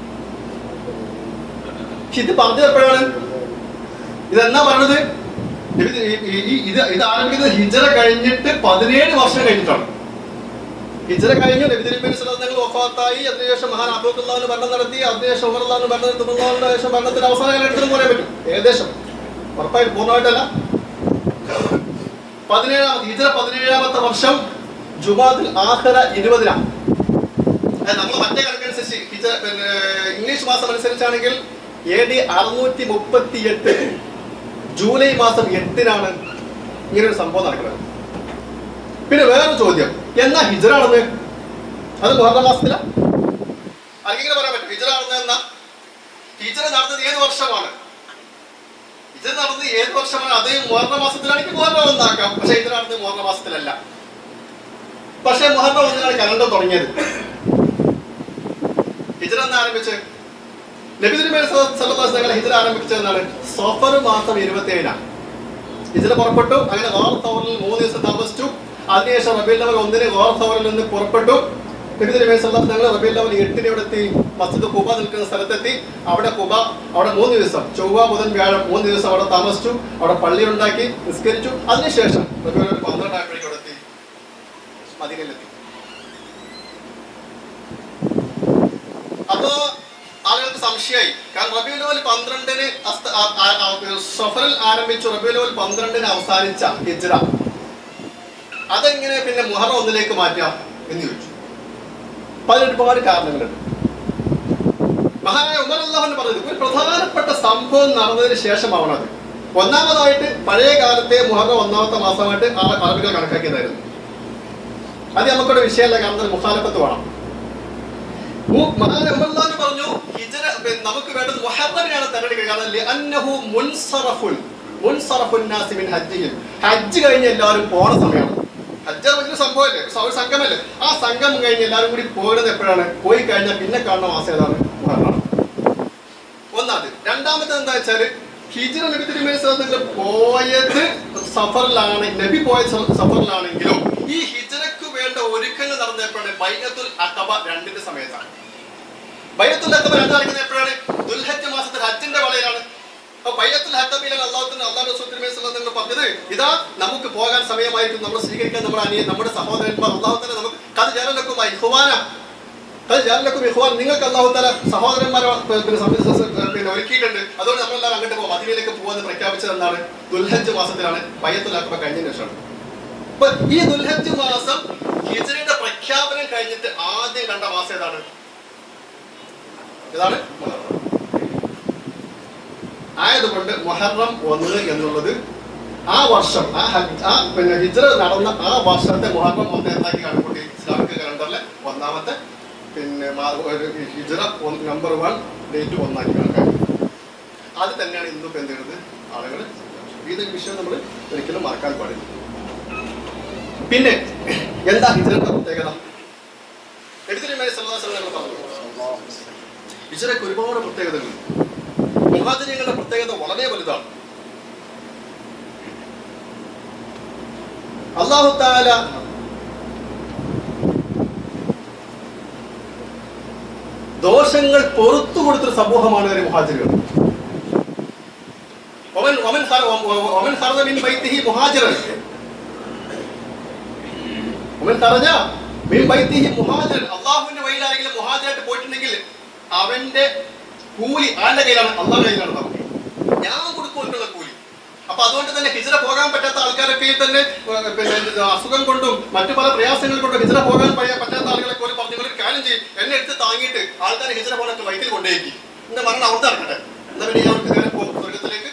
പക്ഷെ ഇത് പറഞ്ഞത് എപ്പോഴാണ് ഇതെന്നാ പറഞ്ഞത് ഇത് ഈ- ഈ- ഈ- ഇത് ഇത് ആരംഭിക്കുന്നത് ഹിജറ കഴിഞ്ഞിട്ട് പതിനേഴ് വർഷം കഴിഞ്ഞിട്ടാണ് ഹിജറ കഴിഞ്ഞു നബി തിരുമേനി നിങ്ങൾ വഫാത്തായി അതിനുശേഷം മഹാൻ അബൂഖുല്ലാഹിന് ഭരണം നടത്തി അതിനുശേഷം ഉമർലാഹിന് ഭരണം നടത്തി ഉമർലാഹിന്റെ ശേഷം ഭരണത്തിന്റെ അവസാന കാലഘട്ടത്തിൽ പറയാൻ പറ്റും ഏകദേശം ഉറപ്പായിട്ട് പൂർണ്ണമായിട്ടല്ല പതിനേഴാമത്തെ ഹിജറ പതിനേഴാമത്തെ വർഷം ജുമാദിൽ ആഖിറ ഇരുപതിനാണ് നമ്മൾ മറ്റേ കണക്കനുസരിച്ച് ഹിജറ പിന്നെ ഇംഗ്ലീഷ് മാസം അനുസരിച്ചാണെങ്കിൽ എ ഡി അറുന്നൂറ്റി മുപ്പത്തി എട്ട് ജൂലൈ മാസം എട്ടിനാണ് ഇങ്ങനെ ഒരു സംഭവം നടക്കുന്നത് പിന്നെ വേറൊരു ചോദ്യം എന്നാ ഹിജറാണെന്ന് അത് മുഹറം മാസത്തില അല്ലെങ്കിൽ പറയാൻ പറ്റും ഹിജറ ആണെന്ന് എന്നാ ഹിജറ നടന്നത് ഏത് വർഷമാണ് ഹിജറ നടന്നത് ഏത് വർഷമാണ് അത് മുഹറം മാസത്തിലാണെങ്കിൽ മുഹറം ഒന്നാക്കാം പക്ഷെ ഹിജറ നടന്നത് മുഹറം മാസത്തിലല്ല പക്ഷെ മുഹറം ഒന്നിനാണ് കലണ്ടർ തുടങ്ങിയത് ഹിജറ എന്ന് ആരംഭിച്ച് നബി തിരുമേനി സല്ലല്ലാഹു അലൈഹി ഹിജറ ആരംഭിച്ചതെന്നാണ് സഫർ മാസം ഇരുപത്തി ഏഴിനാണ് ഹിജറ പുറപ്പെട്ടു അങ്ങനെ ഗോർ സൗറിൽ മൂന്ന് ദിവസം താമസിച്ചു അതിനുശേഷം റബീൽ ലെവൽ ഒന്നിന് ഗോർ സൗറിൽ നിന്ന് പുറപ്പെട്ടു നബി തിരുമേനി സല്ലല്ലാഹു ഞങ്ങൾ റബീൽ ലെവൽ എട്ടിന് ഇവിടെ എത്തി മസ്ജിദ് കുബ നിൽക്കുന്ന സ്ഥലത്തെത്തി അവിടെ കുബ അവിടെ മൂന്ന് ദിവസം ചൊവ്വ ബുധൻ വ്യാഴം മൂന്ന് ദിവസം അവിടെ താമസിച്ചു അവിടെ പള്ളി ഉണ്ടാക്കി നിസ്കരിച്ചു അതിനുശേഷം റബീൽ ലെവൽ പന്ത്രണ്ടായപ്പോഴേക്കും അവിടെ എത്തി മദീനയിലെത്തി അപ്പോ ആളുകൾക്ക് സംശയമായി കാരണം റബിയു ലെവൽ പന്ത്രണ്ടിന് അസ്ത- ആ- ആ- ആ- സഫറിൽ ആരംഭിച്ചു റബിയു ലെവൽ പന്ത്രണ്ടിന് അവസാനിച്ച ഹിജ്റ അതെങ്ങനെ പിന്നെ മുഹറം ഒന്നിലേക്ക് മാറ്റാം എന്ന് ചോദിച്ചു അപ്പൊ അതിന് ഒരുപാട് കാരണങ്ങളുണ്ട് മഹാനായ ഉമർ അള്ളാഹുന്ന് പറഞ്ഞത് ഒരു പ്രധാനപ്പെട്ട സംഭവം നടന്നതിന് ശേഷമാവണം അത് ഒന്നാമതായിട്ട് പഴയ കാലത്തെ മുഹറം ഒന്നാമത്തെ മാസമായിട്ട് ആ- അറബികൾ കണക്കാക്കിയതായിരുന്നു അത് നമുക്കൊരു വിഷയമല്ല കാരണം ഒരു മുഖാലഫത്ത് വേണം മു- മഹാൻ ഉമർലാൻ പറഞ്ഞു ഹിജ്റ പിന്നെ നമുക്ക് വേണ്ടത് മുഹറമിനാണ് തെരഞ്ഞെടുക്കുക കാരണം ലിഅന്നഹു മുൻസറഫുൻ മുൻസറഫുൻ നാസി മിൻ ഹജ്ജിഹിം ഹജ്ജ് കഴിഞ്ഞ് എല്ലാവരും പോണ സമയമാണ് ഹജ്ജ് വലിയ സംഭവമല്ലേ ഒരു സ- ഒരു സംഘമല്ലേ ആ സംഘം കഴിഞ്ഞ് എല്ലാവരും കൂടി പോകുന്നത് എപ്പോഴാണ് പോയി കഴിഞ്ഞാൽ പിന്നെ കാണുന്ന മാസം ഏതാണ് മുഹറമാണ് ഒന്നാമത് രണ്ടാമത്തെ എന്താ വെച്ചാല് ഹിജ്റ നബി തിരുമേനി നിങ്ങൾ പോയത് സഫറിലാണ് നബി പോയ സ- സഫറിലാണെങ്കിലും ഈ ഹിജ്റക്ക് വേണ്ട ഒരുക്കങ്ങൾ നടന്നപ്പോഴാണ് ബൈനത്തുൽ അഖബ രണ്ടിന്റെ സമയത്താണ് ബൈനത്തുൽ അഖബ രണ്ട് നടക്കുന്നത് എപ്പോഴാണ് ദുൽഹജ്ജ് മാസത്തിൽ ഹജ്ജിന്റെ വളയിലാണ് അപ്പൊ ബൈനത്തുൽ ഹഖബയിലാണ് അള്ളാഹുത്തിന് അള്ളാഹു റസൂൽ തിരുമേനി സല്ലല്ലാഹു നിങ്ങൾ പറഞ്ഞത് ഇതാ നമുക്ക് പോകാൻ സമയമായിരിക്കും നമ്മൾ സ്വീകരിക്കാൻ നമ്മുടെ അനിയൻ നമ്മുടെ സഹോദരന്മാർ അള്ളാഹു തന്നെ നമുക്ക് കത് ജാലലക്കും ഇഖ്വാന അത് ജാലലക്കും ഇഖ്വാൻ നിങ്ങൾക്ക് അള്ളാഹു തല സഹോദരന്മാരെ പിന്നെ സംബ- സ- സ- പിന്നെ ഒരുക്കിയിട്ടുണ്ട് അതുകൊണ്ട് നമ്മളെല്ലാം അങ്ങോട്ട് പോകും മദീനയിലേക്ക് പോകുമെന്ന് പ്രഖ്യാപിച്ചത് എന്താണ് ദുൽഹജ്ജ് മാസത്തിലാണ് ബയ്യത്തുൽ അഖബ കഴിഞ്ഞതിന് ശേഷമാണ് അപ്പൊ ഈ ദുൽഹജ്ജ് മാസം ഹിജ്റയുടെ പ്രഖ്യാപനം കഴിഞ്ഞിട്ട് ആദ്യം കണ്ട മാസം ഏതാണ് ഇതാണ് മുഹറം ആയതുകൊണ്ട് മുഹറം ഒന്ന് എന്നുള്ളത് ആ വർഷം ആ ഹജ്ജ് ആ പിന്നെ ഹിജ്റ നടന്ന ആ വർഷത്തെ മുഹറം ഒന്ന് എന്നാക്കി കണക്കൂട്ടി ഇസ്ലാമിക് കലണ്ടറിലെ ഒന്നാമത്തെ പിന്നെ മാ- ഒരു ഹിജ്റ നമ്പർ വൺ ഡേറ്റ് ഒന്നാക്കി കണക്കാക്കി അത് തന്നെയാണ് ഇന്നും ഇപ്പൊ എന്ത് ചെയ്യുന്നത് ആളുകൾ ഇത് വിഷയം നമ്മൾ ഒരിക്കലും മറക്കാൻ പാടില്ല പിന്നെ എന്താ ഹിജ്റയുടെ പ്രത്യേകത എടുത്തിരിമേനി സല്ലാസങ്ങൾ പറഞ്ഞു ഹിജ്റയ്ക്ക് ഒരുപാട് പ്രത്യേകതകളുണ്ട് മുഹാജിരികളുടെ പ്രത്യേകത വളരെ വലുതാണ് അള്ളാഹു താല ദോഷങ്ങൾ പൊറത്തു കൊടുത്തൊരു സമൂഹമാണ് ഒരു മുഹാജിറുകൾ ഒമൻ ഒമൻ ഖറ- ഒമൻ ഖറജ മിൻ ബൈത്തിഹി മുഹാജിറൻ ഒമൻ ഖറജ മിൻ ബൈത്തിഹി മുഹാജിറൻ അള്ളാഹുവിന്റെ വഴിയിലാരെങ്കിലും മുഹാജിറായിട്ട് പോയിട്ടുണ്ടെങ്കിൽ അവന്റെ കൂലി ആരുടെ കയ്യിലാണ് അള്ളാഹുടെ കയ്യിലാണ് നമുക്ക് ഞാൻ കൊടുക്കുകൊണ്ടുള്ള കൂലി അപ്പൊ അതുകൊണ്ട് തന്നെ ഹിജറ പോകാൻ പറ്റാത്ത ആൾക്കാരൊക്കെ തന്നെ ഏർ, പിന്നെ എന്ത് അസുഖം കൊണ്ടും മറ്റു പല പ്രയാസങ്ങൾ കൊണ്ടും ഹിജറ പോകാൻ പയ്യ- പറ്റാത്ത ആളുകളൊക്കെ ഒരു പറഞ്ഞു ഒരു കാര്യം ചെയ്യും എന്നെ എടുത്ത് താങ്ങിയിട്ട് ആൾക്കാർ ഹിജറ പോകാനൊക്കെ വൈക്കിൽ കൊണ്ടേക്ക് എന്റെ മരണം അവിടുത്തെ നടക്കട്ടെ എന്നാ പിന്നെ ഞാൻ അവർക്ക് നേരെ പോകും സ്വർഗത്തിലേക്ക്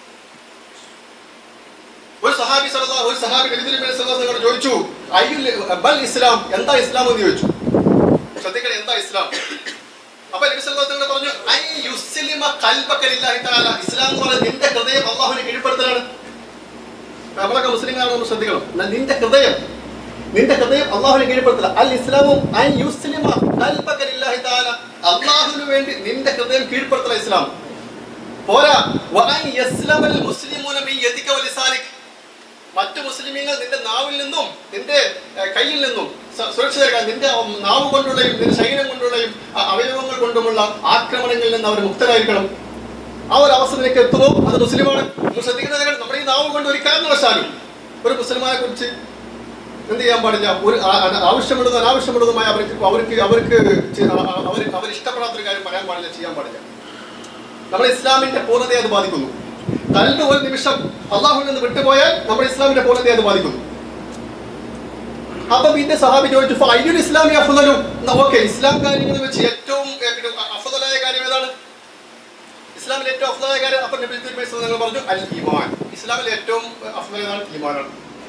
ഒരു സഹാബി സല്ലല്ലാഹു ഒരു സഹാബി നബി തിരുമേനി സല്ലല്ലാഹു അലൈഹി വസല്ലം ചോദിച്ചു അയ്യുൽ ബൽ ഇസ്ലാം എന്താ ഇസ്ലാം എന്ന് ചോദിച്ചു ശ്രദ്ധിക്കണം എന്താ ഇസ്ലാം അപ്പൊ നബി സല്ലല്ലാഹു അലൈഹി വസല്ലം പറഞ്ഞു ഐ യുസ്ലിമ ഖൽബക ലില്ലാഹി തആല ഇസ്ലാം എന്ന് പറയുന്നത് നിന്റെ ഹൃദയം അല്ലാഹുവിനെ കീഴ്പ്പെടുത്തലാണ് നമ്മളൊക്കെ മുസ്ലിങ്ങളാണ് നമ്മൾ ശ്രദ്ധിക്കണം ന- നിന്റെ ഹൃദയം നിന്റെ ഹൃദയം അള്ളാഹുവിനെ കീഴ്പ്പെടുത്തില്ല അൽ ഇസ്ലാമും ഐ യുസ്ലിമ ഖൽബക ലില്ലാഹി തആല അള്ളാഹുവിന് വേണ്ടി നിന്റെ ഹൃദയം കീഴ്പ്പെടുത്തല ഇസ്ലാം പോരാ വഅൻ യസ്ലമൽ മുസ്ലിമൂന മിൻ യദിക വലിസാനിക് മറ്റു മുസ്ലിമീങ്ങൾ നിന്റെ നാവിൽ നിന്നും നിന്റെ ഏഹ്, കയ്യിൽ നിന്നും സ- സുരക്ഷിതരാക്കാൻ നിന്റെ നാവ് കൊണ്ടുള്ളയും നിന്റെ ശരീരം കൊണ്ടുള്ളയും അ- അവയവങ്ങൾ കൊണ്ടുമുള്ള ആക്രമണങ്ങളിൽ നിന്ന് അവർ മുക്തരായിരിക്കണം ആ ഒരു അവസ്ഥ നിനക്ക് എത്തുമോ അത് മുസ്ലിമാണ് നമ്മൾ ശ്രദ്ധിക്കുന്നത് കേട്ടോ, നമ്മുടെ ഈ നാവ് കൊണ്ട് ഒരു കാരണവശാലും ഒരു മുസ്ലിമാനെ കുറിച്ച് എന്ത് ചെയ്യാൻ പാടില്ല ഒരു ആ- ആ- ആവശ്യമുള്ളതും അനാവശ്യമുള്ളതുമായ അവർക്ക് അവർക്ക് അവർക്ക് ചെ- അ- അ- അവർ അവർ ഇഷ്ടപ്പെടാത്തൊരു കാര്യം പറയാൻ പാടില്ല ചെയ്യാൻ പാടില്ല നമ്മുടെ ഇസ്ലാമിന്റെ പൂർണ്ണതയെ അത് ബാധിക്കുന്നു കല്ല് ഒരു നിമിഷം അള്ളാഹുവിൽ നിന്ന് വിട്ടുപോയാൽ നമ്മുടെ ഇസ്ലാമിന്റെ പൂർണ്ണതയെ അത് ബാധിക്കുന്നു അപ്പൊ പിന്നെ സഹാബി ചോദിച്ചു "ഫ അയ്യുൽ ഇസ്ലാമി അഫ്ദലു ഓക്കെ ഇസ്ലാം കാര്യങ്ങളിൽ വെച്ച് ഏറ്റവും ഏ, പിന്നെ അഫ്ദലായ കാര്യം ഏതാണ് ഇസ്ലാമിലെ ഏറ്റവും അഫ്ദലായ കാര്യം അപ്പൊ നബി തിരുമേനി സ്വല്ലല്ലാഹു അലൈഹി വസല്ലം പറഞ്ഞു അൽ ഈമാൻ ഇസ്ലാമിലെ ഏറ്റവും അഫ്ദലാണ് ഈമാനാണ്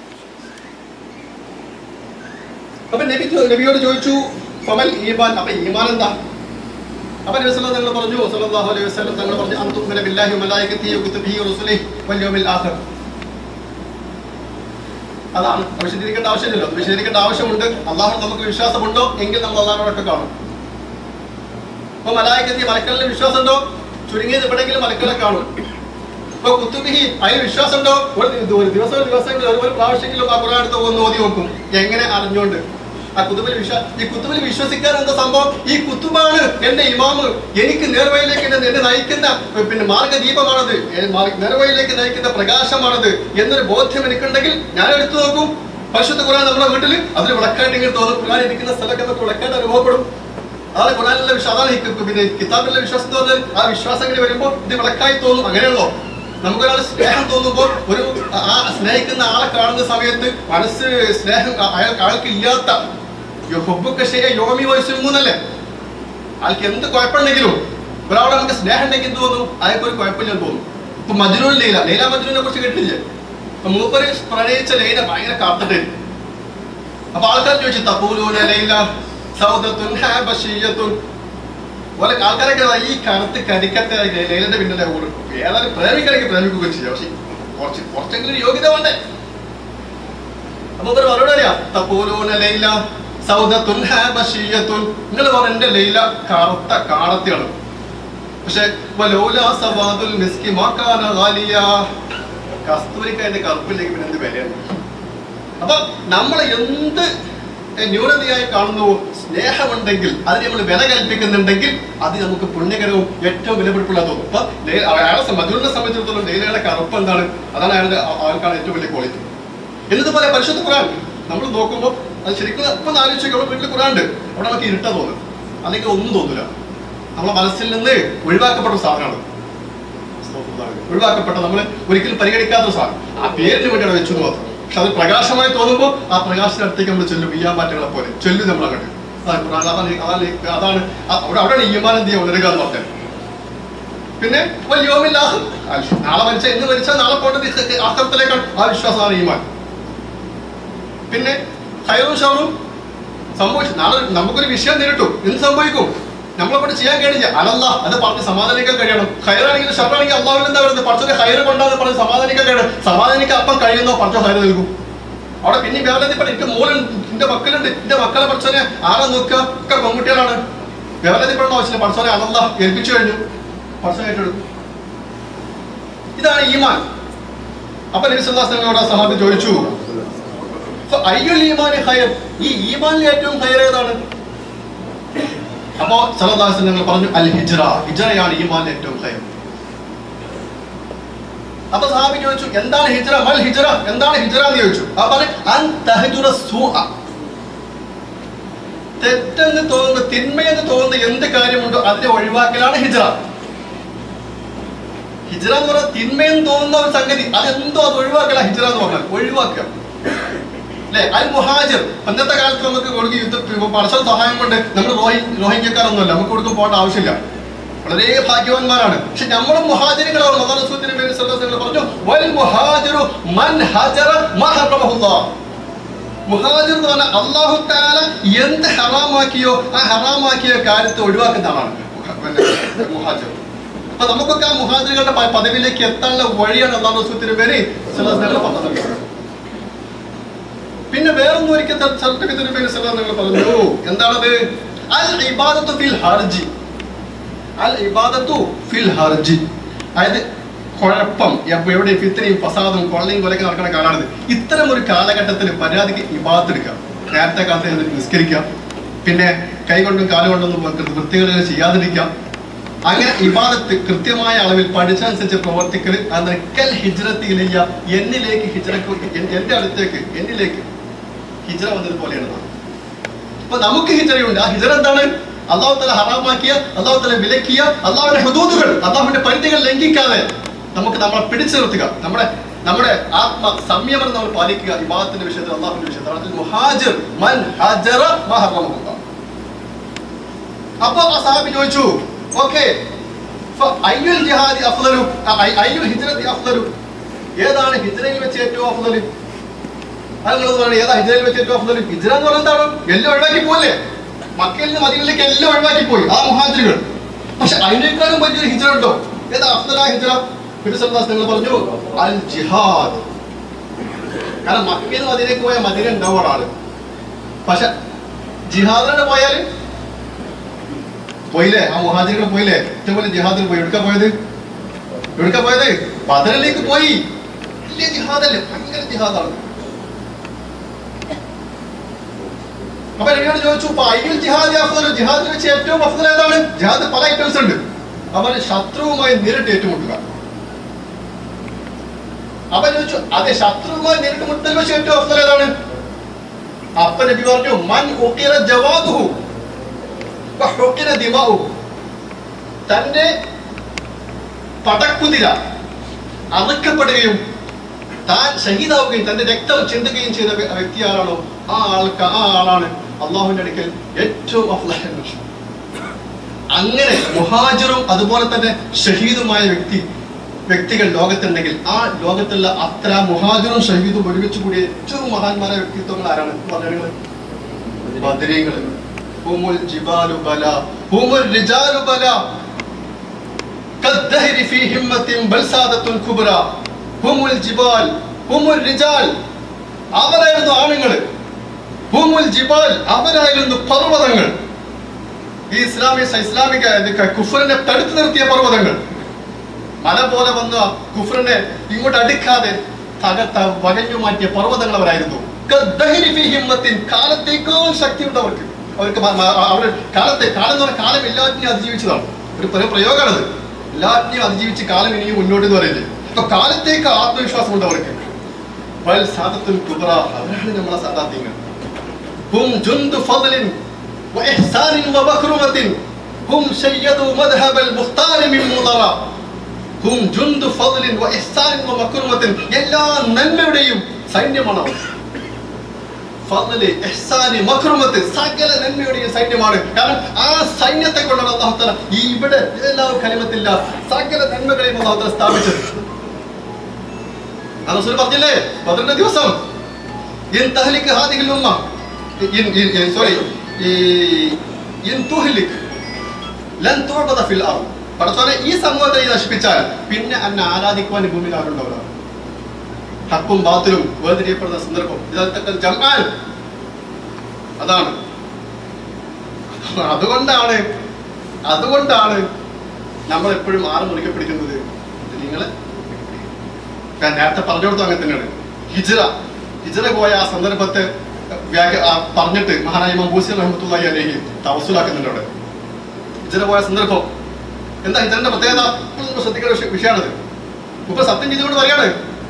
അപ്പൊ നബി ചോ- നബിയോട് ചോദിച്ചു ഫമൽ ഈമാൻ അപ്പൊ ഈമാൻ എന്താ അപ്പൊ നബി സല്ലല്ലാഹു തങ്ങൾ പറഞ്ഞു സല്ലല്ലാഹു അലൈഹി വസല്ലം തങ്ങൾ പറഞ്ഞു അൻ തുഅ്മിന ബില്ലാഹി വമലായികതിഹി വകുതുബിഹി വറുസുലിഹി വൽ യൗമിൽ ആഖിർ അതാണ് അത് വിശദീകരിക്കേണ്ട ആവശ്യമില്ലല്ലോ അത് വിശദീകരിക്കേണ്ട ആവശ്യമുണ്ട് അള്ളാഹു നമുക്ക് വിശ്വാസമുണ്ടോ എങ്കിൽ നമ്മൾ അള്ളാഹിനോടൊക്കെ കാണും അപ്പൊ മലായികത്തി മലക്കളിൽ വിശ്വാസമുണ്ടോ ചുരുങ്ങിയത് എവിടെയെങ്കിലും മലക്കളെ കാണും ഇപ്പൊ കുത്തുബിഹി അതിൽ വിശ്വാസമുണ്ടോ ഒരു ദി- ഒരു ദിവസം ഒരു ദിവസമെങ്കിലും ഒരു ഒരു പ്രാവശ്യമെങ്കിലും ആ ഖുർആൻ എടുത്ത് ഒന്ന് ഓതി നോക്കും എങ്ങനെ അറിഞ്ഞുകൊണ്ട് ആ കുത്തുബിൽ വിശ്വാ ഈ കുത്തുബിൽ വിശ്വസിക്കാൻ എന്താ സംഭവം ഈ കുത്തുബാണ് എന്റെ ഇമാമ് എനിക്ക് നേർവഴിയിലേക്ക് എന്നെ എന്നെ നയിക്കുന്ന ഏർ പിന്നെ മാർഗദീപമാണത് ഏർ മാർഗ്ഗ- നേർവഴിയിലേക്ക് നയിക്കുന്ന പ്രകാശമാണത് എന്നൊരു ബോധ്യം എനിക്കുണ്ടെങ്കിൽ ഞാൻ എടുത്തു നോക്കും പരിശുദ്ധ ഖുർആൻ നമ്മുടെ വീട്ടിൽ അതിൽ വിളക്കായിട്ട് ഇങ്ങനെ തോന്നും ഖുർആൻ ഇരിക്കുന്ന സ്ഥലമൊക്കെ നമുക്ക് വിളക്കായിട്ട് അനുഭവപ്പെടും അതാണ് ഖുർആനിലെ വിശ്വാസം അതാണ് ഈ കി- പിന്നെ കിതാബിലെ വിശ്വാസം എന്ന് പറഞ്ഞാൽ ആ വിശ്വാസം ഇങ്ങനെ വരുമ്പോൾ ഇത് വിളക്കായി തോന്നും അങ്ങനെയുള്ളോ നമുക്കൊരാൾ സ്നേഹം തോന്നുമ്പോൾ ഒരു ആ സ്നേഹിക്കുന്ന ആളെ കാണുന്ന സമയത്ത് മനസ്സ് സ്നേഹം അ- അയാൾ അയാൾക്ക് ഇല്ലാത്ത ഹൊബൊക്കെ ശരിയാ യോമി വയസ്സുന്നല്ലേ ആൾക്ക് എന്ത് കുഴപ്പമുണ്ടെങ്കിലും ഒരാളെ നമുക്ക് സ്നേഹം ഉണ്ടെങ്കിൽ എന്ത് തോന്നും അയാൾക്ക് ഒരു കുഴപ്പമില്ലെന്ന് തോന്നും ഇപ്പൊ മജ്നൂൻ ലൈല ലൈല മജ്നൂനെ കുറിച്ച് കേട്ടില്ലേ അപ്പൊ മൂപ്പര് പ്രണയിച്ച ലൈല ഭയങ്കര കാത്തിട്ടായിരുന്നു അപ്പൊ ആൾക്കാർ ചോദിച്ചു തപ്പൂലൂന ലൈല സൗദത്തുൻ ഹാബശിയത്തുൻ പോലെ ആൾക്കാരൊക്കെ ദാ ഈ കറുത്ത് കരിക്കത്തെ ലൈലന്റെ പിന്നിലെ ഓടും ഏതായാലും പ്രേമിക്കണമെങ്കിൽ പ്രേമിക്കുകയും ചെയ്യാം പക്ഷെ കുറച്ച് കുറച്ചെങ്കിലും യോഗ്യത വേണ്ടേ അപ്പൊ ഒരു മറുപടി അറിയാം തപ്പൂലൂന ലൈല സൗദത്തുൻ ഹാബശിയത്തുൻ നിങ്ങൾ പറഞ്ഞ എന്റെ ലൈല കറുത്ത കാടത്തിയാണ് പക്ഷെ വലൗലാ സവാദുൽ മിസ്കി മാക്കാന ഗാലിയ കസ്തൂരിക്ക് അതിന്റെ കറുപ്പിലേക്ക് പിന്നെ എന്ത് വിലയാണ് അപ്പൊ നമ്മൾ എന്ത് ന്യൂനതയായി കാണുന്നുവോ സ്നേഹമുണ്ടെങ്കിൽ അതിന് നമ്മൾ വില കൽപ്പിക്കുന്നുണ്ടെങ്കിൽ അത് നമുക്ക് പുണ്യകരവും ഏറ്റവും വിലപിടിപ്പുള്ള തോന്നും അപ്പൊ ലേ- അയാളെ മധുരിനെ സംബന്ധിച്ചിടത്തോളം ലൈലയുടെ കറുപ്പ് എന്താണ് അതാണ് അയാളുടെ ആൾക്കാണ് ഏറ്റവും വലിയ ക്വാളിറ്റി എന്നതുപോലെ പരിശുദ്ധ ഖുറാൻ നമ്മൾ നോക്കുമ്പോൾ അത് ശരിക്കും ഇപ്പം ആലോചിച്ച് നമ്മുടെ വീട്ടിൽ ഖുറാൻ ഉണ്ട് അവിടെ നമുക്ക് ഇരുട്ട തോന്നും അല്ലെങ്കിൽ ഒന്നും തോന്നില്ല നമ്മളെ മനസ്സിൽ നിന്ന് ഒഴിവാക്കപ്പെട്ട ഒരു സാധനമാണ് ഒഴിവാക്കപ്പെട്ട നമ്മൾ ഒരിക്കലും പരിഗണിക്കാത്ത ഒരു സാധനം ആ പേരിന് വേണ്ടിയാണ് വെച്ചു എന്ന് മാത്രം പക്ഷെ അത് പ്രകാശമായി തോന്നുമ്പോൾ ആ പ്രകാശത്തിനടുത്തേക്ക് നമ്മൾ ചെല്ലും ഈയാമ്പാറ്റകളെ പോലെ ചെല്ലും നമ്മൾ അങ്ങോട്ട് അതാണ് ഖുർആൻ. അതാണ് ഈ- അതാണ് ഈ- അതാണ് ആ- അവിടെ അവിടെയാണ് ഈമാൻ എന്ത് ചെയ്യുക ഉണരുക എന്ന് പറഞ്ഞത് പിന്നെ വലിയോമില്ലാഹ് നാളെ മരിച്ച ഇന്ന് മരിച്ചാൽ നാളെ പോകേണ്ടത് ആക്രമത്തിലേക്കാണ് ആ വിശ്വാസമാണ് ഈമാൻ പിന്നെ ഹൈറും ഷവറും സംഭവിച്ചു നാളെ നമുക്കൊരു വിഷയം നേരിട്ടു എന്ത് സംഭവിക്കും നമ്മളെ കൊണ്ട് ചെയ്യാൻ കഴിയില്ല അലല്ല അത് പറഞ്ഞ് സമാധാനിക്കാൻ കഴിയണം ഹൈറാണെങ്കിൽ ഷവറാണെങ്കിൽ അള്ളാഹുവിൽ എന്താ പറയുന്നത് പഠിച്ചത് ഹൈറ് കൊണ്ടാന്ന് പറഞ്ഞ് സമാധാനിക്കാൻ കഴിയണം സമാധാനിക്കാൻ അപ്പം കഴിയുന്നോ പഠിച്ചോ ഹൈറ് നൽകും അവിടെ പിന്നെ വേവലതിപ്പോ എനിക്ക് മോളുണ്ട് എന്റെ മക്കളുണ്ട് എന്റെ മക്കളെ പഠിച്ചോനെ ആരാ നോക്കുക ഒക്കെ പെൺകുട്ടികളാണ് വേവലതിപ്പെടേണ്ട ആവശ്യമില്ല പഠിച്ചോനെ അലല്ല ഏൽപ്പിച്ചു കഴിഞ്ഞു പഠിച്ചോ ഏറ്റെടുക്കും ഇതാണ് ഈമാൻ അപ്പൊ നബിസ്വല്ലാസ്ലങ്ങളോട് സഹാബി ചോദിച്ചു "ഫ അയ്യുൽ ഈമാനി ഖൈർ ഈ ഈമാനിൽ ഏറ്റവും ഖൈർ ഏതാണ് അപ്പോ സലദാസൻ ഞങ്ങൾ പറഞ്ഞു അൽ ഹിജ്റ ഹിജ്റയാണ് ഈമാനിൽ ഏറ്റവും ഖൈർ അപ്പൊ സഹാബി ചോദിച്ചു എന്താണ് ഹിജ്റ മൽ ഹിജ്റ എന്താണ് ഹിജ്റ എന്ന് ചോദിച്ചു അപ്പൊ പറഞ്ഞു അൻ തഹജുറ സൂഅ തെറ്റെന്ന് തോന്നുന്ന തിന്മയെന്ന് തോന്നുന്ന എന്ത് കാര്യമുണ്ടോ അതിനെ ഒഴിവാക്കലാണ് ഹിജ്റ ഹിജ്റ എന്ന് പറഞ്ഞാൽ തിന്മയെന്ന് തോന്നുന്ന ഒരു സംഗതി അതെന്തോ അത് ഒഴിവാക്കല ഹിജ്റ എന്ന് പറഞ്ഞാൽ ഒഴിവാക്കുക അല്ലെ അൽ മുഹാജിർ അന്നത്തെ കാലത്ത് നമുക്ക് കൊടുക്കും യുദ്ധ പടച്ച സഹായം കൊണ്ട് നമ്മൾ റോഹി റോഹിംഗ്യക്കാരൊന്നുമല്ല നമുക്ക് കൊടുക്കും പോകേണ്ട ആവശ്യമില്ല വളരെ ഭാഗ്യവാന്മാരാണ് പക്ഷെ നമ്മളും മുഹാജിറുകളാണ് മദാ റസൂലിന്റെ പേര് സല്ലല്ലാഹു അലൈഹി വസല്ലം പറഞ്ഞു വൽ മുഹാജിറു മൻ ഹജറ മാ ഹറമഹുല്ലാഹ് മുഹാജിർ എന്ന് പറഞ്ഞാൽ അള്ളാഹു താല എന്ത് ഹറാമാക്കിയോ ആ ഹറാമാക്കിയ കാര്യത്തെ ഒഴിവാക്കുന്ന ആളാണ് പിന്നെ മുഹാജിർ അപ്പൊ നമുക്കൊക്കെ ആ മുഹാജിറുകളുടെ പ- പദവിയിലേക്ക് എത്താനുള്ള വഴിയാണ് അള്ളാഹു റസൂത്തിന് പേര് സലാസ്നങ്ങൾ പറഞ്ഞത് പിന്നെ വേറൊന്നും ഒരിക്കൽ സർട്ടിഫിക്കറ്റിന് പേര് സലാസ്നങ്ങൾ പറഞ്ഞു എന്താണത് അൽ ഇബാദത്തു ഫിൽ ഹർജി അൽ ഇബാദത്തു ഫിൽ ഹർജി അതായത് കുഴപ്പം എപ്പ- എവിടെ ഫിത്തനയും ഫസാദും കൊള്ളയും കൊലയൊക്കെ നടക്കുന്ന കാലാണിത് ഇത്തരം ഒരു കാലഘട്ടത്തിൽ പരാതിക്ക് ഇബാദത്ത് എടുക്കാം നേരത്തെ കാലത്ത് എന്നിട്ട് നിസ്കരിക്കാം പിന്നെ കൈ കൊണ്ടും കാലുകൊണ്ടൊന്നും വൃത്തികൾ ചെയ്യാതിരിക്കാം അങ്ങനെ ഇബാദത്ത് കൃത്യമായ അളവിൽ പഠിച്ചനുസരിച്ച് പ്രവർത്തിക്കൽ അത് കൽ ഹിജ്റത്തിയിലെയ്യ എന്നിലേക്ക് ഹിജ്റക്ക് എൻ- എന്റെ അടുത്തേക്ക് എന്നിലേക്ക് ഹിജ്റ വന്നത് പോലെയാണ് അപ്പൊ നമുക്ക് ഹിജറയുണ്ട് ആ ഹിജറ എന്താണ് അള്ളാഹു തല ഹറാമാക്കിയ അള്ളാഹു തല വിലക്കിയ അള്ളാഹുവിന്റെ ഹുദൂദുകൾ അള്ളാഹുവിന്റെ പരിധികൾ ലംഘിക്കാതെ നമുക്ക് നമ്മളെ പിടിച്ചു നിർത്തുക നമ്മുടെ നമ്മുടെ ആത്മ സംയമനം നമ്മൾ പാലിക്കുക ഇബാദത്തിന്റെ വിഷയത്തിൽ അള്ളാഹുവിന്റെ വിഷയത്തിൽ അതിൽ മുഹാജിർ മൻ ഹജറ മാ ഹറമഹുല്ലാഹ്. അപ്പൊ ആ സാഹിബ് ചോദിച്ചു ഓക്കെ അയ്യുൽ ജിഹാദി അഫ്ലലു അ- അ- അയ്യുൽ ഹിജ്റത്തി അഫ്ലലു ഏതാണ് ഹിജ്റയിൽ വെച്ച് ഏറ്റവും അഫ്ലല് അതുള്ളത് പറയുന്നത് ഏതാ ഹിജ്റയിൽ വെച്ച് ഏറ്റവും അഫ്ലല് ഹിജ്റ എന്ന് പറയുന്നത് എന്താണ് എല്ലാം ഒഴിവാക്കി പോലെ മക്കയിൽ നിന്ന് മദീനയിലേക്ക് എല്ലാം ഒഴിവാക്കി പോയി ആ മുഹാജിറുകൾ പക്ഷെ അതിനേക്കാളും വലിയൊരു ഹിജ്റ ഉണ്ടോ ഏതാ അഫ്ലല ഹിജ്റ ഫിരിസല്ലാസ് നിങ്ങൾ പറഞ്ഞു അൽ ജിഹാദ് കാരണം മക്കയിൽ നിന്ന് മദീനയ്ക്ക് പോയാൽ മദീന ഉണ്ടാവും ആള് പക്ഷെ ജിഹാദിനെ പോയാൽ പോയില്ലേ ആ മുഹാജിറുകൾ പോയില്ലേ ഏറ്റവും വലിയ ജിഹാദിൽ പോയി എവിടുക്കാ പോയത് എവിടുക്കാ പോയത് ബദറിലേക്ക് പോയി വലിയ ജിഹാദല്ലേ ഭയങ്കര ജിഹാദാണ് അപ്പൊ എന്നോട് ചോദിച്ചു "ഇപ്പൊ അയ്യുൽ ജിഹാദി അഫ്ദൽ ജിഹാദിൽ വെച്ച് ഏറ്റവും അഫ്ദൽ ഏതാണ് ജിഹാദ് പല ഐറ്റംസ് ഉണ്ട് അവൻ ശത്രുവുമായി നേരിട്ട് ഏറ്റുമുട്ടുക അവൻ ചോദിച്ചു അതെ ശത്രുവുമായി നേരിട്ട് മുട്ടൽ വെച്ച് ഏറ്റവും അഫ്ദൽ ഏതാണ് അപ്പൊ നബി പറഞ്ഞു മൻ ഉഖിറ ജവാദുഹു വഹുഖിറ ദിമാഉഹു തന്റെ പടക്കുതിര അറുക്കപ്പെടുകയും താൻ ഷഹീദാവുകയും തന്റെ രക്തം ചിന്തുകയും ചെയ്ത വ്യ- വ്യക്തി ആരാണോ ആ ആൾക്ക് ആ ആളാണ് അള്ളാഹുവിന്റെ അടുക്കൽ ഏറ്റവും അഫ്ലാഹ അങ്ങനെ മുഹാജിറും അതുപോലെ തന്നെ ഷഹീദുമായ വ്യക്തി വ്യക്തികൾ ലോകത്തുണ്ടെങ്കിൽ ആ ലോകത്തുള്ള അത്ര മുഹാജിറും ഷഹീദും ഒരുമിച്ച് കൂടിയ ഏറ്റവും മഹാന്മാരായ വ്യക്തിത്വങ്ങൾ ആരാണ് പറഞ്ഞത് ബദരീങ്ങൾ ഹുമുൽ ജിബാലു ബല ഹുമുൽ റിജാലു ബല كالدهر في همة بل سادة كبرى هم الجبال هم الرجال അവരായിരുന്നു ആണുങ്ങൾ ഹുമുൽ ജിബാൽ അവരായിരുന്നു പർവ്വതങ്ങൾ ഈ ഇസ്ലാമിക ഇസ്ലാമിക ഇത് ക- കുഫറിനെ തടുത്തു നിർത്തിയ പർവ്വതങ്ങൾ മല പോലെ വന്ന കുഫറിനെ ഇങ്ങോട്ട് അടുക്കാതെ തകർത്ത വകഞ്ഞു മാറ്റിയ പർവ്വതങ്ങൾ അവരായിരുന്നു കദ്ദഹരി ഫീ ഹിമ്മത്തിൻ കാലത്തേക്കാൾ ശക്തിയുണ്ടവർക്ക് അവർക്ക് മ- മ- അവർ കാലത്തെ കാലം എന്ന് പറഞ്ഞാൽ കാലം എല്ലാറ്റിനെയും അതിജീവിച്ചതാണ് ഒരു പല പ്രയോഗമാണത് എല്ലാറ്റിനെയും അതിജീവിച്ച് കാലം ഇനിയും മുന്നോട്ട് എന്ന് പറയുന്നത് അപ്പൊ കാലത്തേക്ക് ആത്മവിശ്വാസം ഉണ്ട് അവർക്ക് വൽ സാദത്തുൽ കുബ്ര അവരാണ് നമ്മളെ സാദാത്യങ്ങൾ هم جند فضل وإحسان ومكرمة هم شيدوا مذهب المختار من مضرا هم جند فضل وإحسان ومكرمة എല്ലാ നന്മയുടെയും സൈന്യമാണ് അവർ ഫضല്, ഇഹ്സാന്, മക്രുമത്ത് സകല നന്മയുടെയും സൈന്യമാണ് കാരണം ആ സൈന്യത്തെ കൊണ്ടാണ് അള്ളാഹു തആല ഈ ഇവിടെ എല്ലാ കലിമത്തില്ല സകല നന്മകളെയും അള്ളാഹു തആല സ്ഥാപിച്ചത് ആ റസൂൽ പറഞ്ഞില്ലേ ബദറിന്റെ ദിവസം ഇൻ തഹ്ലിക് ഹാദിഹിൽ ഉമ്മ ഇൻ ഇൻ സോറി ഇൻ തുഹ്ലിക് ലൻ തുഅബദ ഫിൽ അർദ് പടച്ചോനെ ഈ സമൂഹത്തെ നീ നശിപ്പിച്ചാൽ പിന്നെ എന്നെ ആരാധിക്കുവാൻ ഈ ഭൂമിയിൽ ആരുണ്ടാവില്ല ഹക്കും ബാത്തിലും വേർതിരിയപ്പെടുന്ന സന്ദർഭം ഇതൊക്കെ ജമാൽ അതാണ് അതുകൊണ്ടാണ് അതുകൊണ്ടാണ് നമ്മൾ എപ്പോഴും ആറ് മുറിക്കെ പിടിക്കുന്നത് നിങ്ങളെ ഞാൻ നേരത്തെ പറഞ്ഞു കൊടുത്തു അങ്ങനെ തന്നെയാണ് ഹിജ്റ ഹിജ്റ പോയ ആ സന്ദർഭത്തെ വ്യാഖ്യ- ആ പറഞ്ഞിട്ട് മഹാനായ മമ്പൂസി റഹ്മത്തുള്ളാഹി അലൈഹി തവസുലാക്കുന്നുണ്ട് അവിടെ ഹിജ്റ പോയ സന്ദർഭം എന്താ ഹിജ്റന്റെ പ്രത്യേകത ഇപ്പോൾ നമ്മൾ ശ്രദ്ധിക്കേണ്ട വിഷയ- വിഷയമാണത് ഇപ്പൊ സത്യം ചെയ്തുകൊണ്ട് പറയാണ്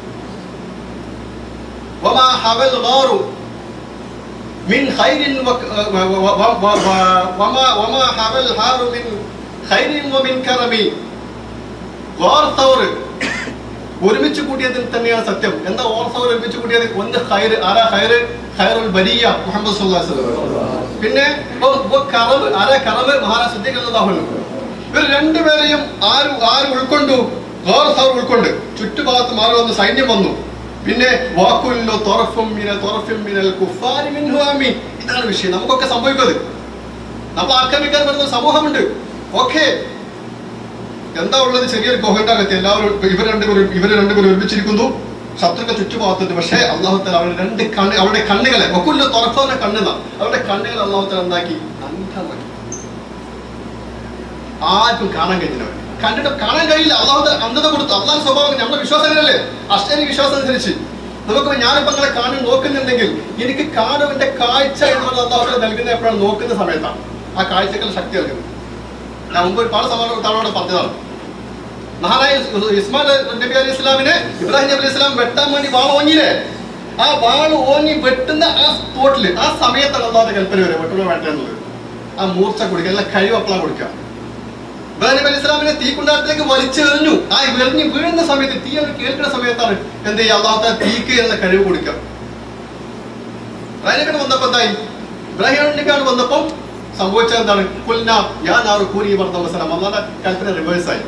وما حوى الغار من خير وك- و- و- و- و- و- وما وما حوى الحار من خير ومن كرم غار ثور ഒരുമിച്ച് കൂട്ടിയതിൽ തന്നെയാണ് സത്യം എന്താ ഓർ സൗർ ഒരുമിച്ച് കൂട്ടിയത് ഒന്ന് ഖൈർ ആരാ ഖൈർ ഖൈറുൽ ബരിയ മുഹമ്മദ് സല്ലല്ലാഹു അലൈഹി വസല്ലം പിന്നെ വ- വ- കറവ് ആരാ കറവ് മഹാരാജ് സിദ്ദീഖ് റളിയല്ലാഹു അൻഹു ഇവർ രണ്ടുപേരെയും ആര് ആര് ഉൾക്കൊണ്ടു ഗോർ സൗർ ഉൾക്കൊണ്ട് ചുറ്റുഭാഗത്ത് മാറി വന്ന് സൈന്യം വന്നു പിന്നെ വാക്കുല്ലോ തുറഫും മിനൽ തുറഫും മിനൽ കുഫാരി മിൻഹു ആമീൻ ഇതാണ് വിഷയം നമുക്കൊക്കെ സംഭവിക്കുന്നത് നമ്മൾ ആക്രമിക്കാൻ വരുന്ന ഒരു സമൂഹമുണ്ട് ഓക്കെ എന്താ ഉള്ളത് ചെറിയൊരു ഗുഹയുടെ അകത്ത് എല്ലാവരും ഇവർ രണ്ടുപേരും ഇവർ രണ്ടുപേരും ഒരുമിച്ചിരിക്കുന്നു ശത്രുക്കൾ ചുറ്റുഭാഗത്തുണ്ട് പക്ഷേ അള്ളാഹുത്തല അവരുടെ രണ്ട് കണ്ണ് അവരുടെ കണ്ണുകളെ ഒക്കുല്ല തുറക്കുന്ന കണ്ണുന്ന അവരുടെ കണ്ണുകൾ അള്ളാഹുത്തല എന്താക്കി അന്ധമാക്കി ആർക്കും കാണാൻ കഴിഞ്ഞവർ കണ്ടിട്ട് കാണാൻ കഴിയില്ല അള്ളാഹുത്തല അന്ധത കൊടുത്തു അള്ളാഹ് സ്വഭാവം നമ്മുടെ വിശ്വാസങ്ങളല്ലേ അഷ്ടനി വിശ്വാസം അനുസരിച്ച് നമുക്ക് ഞാനിപ്പോ നിങ്ങളെ കാണാൻ നോക്കുന്നുണ്ടെങ്കിൽ എനിക്ക് കാണുവിന്റെ കാഴ്ച എന്ന് പറഞ്ഞ അള്ളാഹുത്തല നൽകുന്ന എപ്പോഴാണ് നോക്കുന്ന സമയത്താണ് ആ കാഴ്ചകൾ ശക്തി നൽകുന്നത് ഞാൻ മുമ്പ് ഒരുപാട് സമയം തവണ പറഞ്ഞതാണ് മഹാനായ ഇസ്മാൽ നബി അലി ഇസ്ലാമിനെ ഇബ്രാഹിം നബി അലി ഇസ്ലാം വെട്ടാൻ വേണ്ടി വാൾ ഓങ്ങിയില്ലേ ആ വാൾ ഓങ്ങി വെട്ടുന്ന ആ സ്പോട്ടിൽ ആ സമയത്താണ് അള്ളാഹുടെ കൽപ്പന വരെ വെട്ടുള്ള വേണ്ടെന്നുള്ളത് ആ മൂർച്ച കൊടുക്കുക അല്ല കഴിവപ്പള കൊടുക്കുക ഇബ്രാഹിം നബി അലി ഇസ്ലാമിനെ തീക്കുണ്ടാരത്തിലേക്ക് വലിച്ചെറിഞ്ഞു ആ എറിഞ്ഞ് വീഴുന്ന സമയത്ത് തീ അവർ കേൾക്കുന്ന സമയത്താണ് എന്ത് ചെയ്യുക അള്ളാഹത്തെ തീക്ക് എന്ന കഴിവ് കൊടുക്കുക ഇബ്രാഹിം നബി വന്നപ്പോ എന്തായി ഇബ്രാഹിം നബിയാണ് വന്നപ്പം സംഭവിച്ചത് എന്താണ് കുൽന ഞാൻ ആ ഒരു കൂരി പറഞ്ഞ അവസരം അള്ളാഹുടെ കൽപ്പന റിവേഴ്സ് ആയി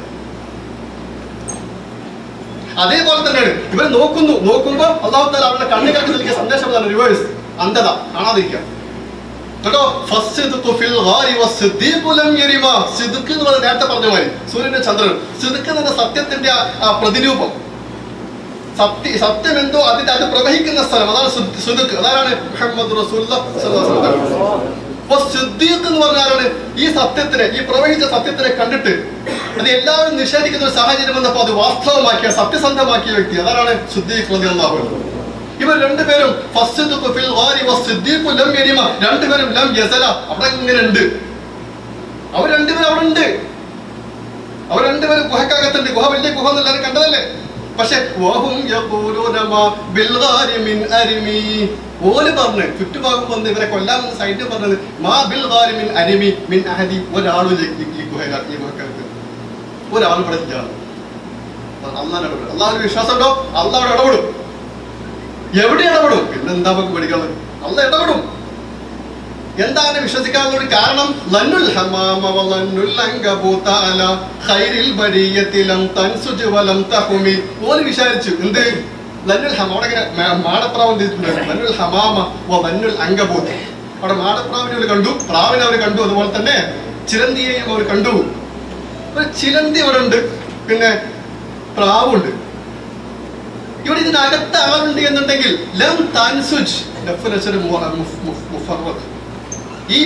അതേപോലെ തന്നെയാണ് ഇവർ നോക്കുന്നു നോക്കുമ്പോൾ അള്ളാഹു താല അവരുടെ കണ്ണുകൾക്ക് നൽകിയ സന്ദേശം എന്താണ് റിവേഴ്സ് അന്ധത കാണാതിരിക്കുക കേട്ടോ ഫസ്സിദ്ഖു ഫിൽ ഗാരി വസ്സിദ്ദീഖു ലം യരിമ സിദ്ഖ് എന്ന് പറഞ്ഞ നേരത്തെ പറഞ്ഞ മാതിരി സൂര്യന്റെ ചന്ദ്രൻ സിദ്ഖ് എന്ന സത്യത്തിന്റെ ആ- ആ പ്രതിരൂപം സത്യ സത്യം എന്തോ അതിന്റെ അത് പ്രവഹിക്കുന്ന സ്ഥലം അതാണ് സിദ്- സിദ്ഖ് അതാണ് മുഹമ്മദ് റസൂലുള്ളാഹി സ്വല്ലല്ലാഹു അലൈഹി വസല്ലം അപ്പൊ സിദ്ദീഖ് എന്ന് പറഞ്ഞാലാണ് ഈ സത്യത്തിനെ ഈ പ്രവഹിച്ച സത്യത്തിനെ കണ്ടിട്ട് അത് എല്ലാവരും നിഷേധിക്കുന്ന ഒരു സാഹചര്യം വന്നപ്പോൾ അത് വാസ്തവമാക്കിയ സത്യസന്ധമാക്കിയ വ്യക്തി അതാണ് സിദ്ദീഖ് റളിയല്ലാഹു അൻഹു ഇവർ രണ്ടുപേരും ഫസ്ദിഖു ഫിൽ ഗാരി വസ്സിദ്ദീഖു ലം യരിമ രണ്ടുപേരും ലം യസല അവിടെ ഇങ്ങനെ ഉണ്ട് അവർ രണ്ടുപേരും അവിടെ ഉണ്ട് അവർ രണ്ടുപേരും ഗുഹക്കകത്തുണ്ട് ഗുഹ വലിയ ഗുഹ എന്നെല്ലാവരും കണ്ടതല്ലേ പക്ഷെ വഹും യഖൂലൂന മാ ബിൽ ഗാരി മിൻ അരിമി ഓല് പറഞ്ഞു ചുറ്റുഭാഗം വന്ന് ഇവരെ കൊല്ലാമെന്ന് സൈഡിൽ പറഞ്ഞത് മാ ബിൽ ഗാരി മിൻ അരിമി മിൻ അഹദി ഒരാളും ഇല്ല ഈ- ഈ ഗുഹ ഈ ഗുഹക്കകത്ത് ഒരാളും ഇവിടെ ഇല്ല അള്ളാഹ് ഇടപെടും അള്ളാഹ് വിശ്വാസം ഉണ്ടോ അള്ളാഹ് അവിടെ ഇടപെടും എവിടെ ഇടപെടും പിന്നെന്താ നമുക്ക് പേടിക്കുന്നത് അല്ല ഇടപെടും എന്താണ് വിശ്വസിക്കാനുള്ള ഒരു കാരണം ലന്നുൽ ഹമാമ വലന്നുൽ അങ്കബൂത അല ഖൈറിൽ ബരിയത്തി ലം തൻസുജ് വലം തഹുമി ഓല് വിചാരിച്ചു എന്ത് ലന്നുൽ ഹമ അവിടെ ഇങ്ങനെ മാ- മാടപ്രാവ് ചെയ്തിട്ടുണ്ട് ലന്നുൽ ഹമാമ വലന്നുൽ അങ്കബൂത്ത് അവിടെ മാടപ്രാവിനെ അവർ കണ്ടു പ്രാവിനെ അവർ കണ്ടു അതുപോലെ തന്നെ ചിരന്തിയെയും അവർ കണ്ടു ഒരു ചിലന്തി ഇവിടെ ഉണ്ട് പിന്നെ പ്രാവുണ്ട് ഇവിടെ ഇതിനകത്ത് ആളുണ്ട് എന്നുണ്ടെങ്കിൽ ലം താൻസുജ് ഡെഫിനേഷൻ മുഫറദ് ഈ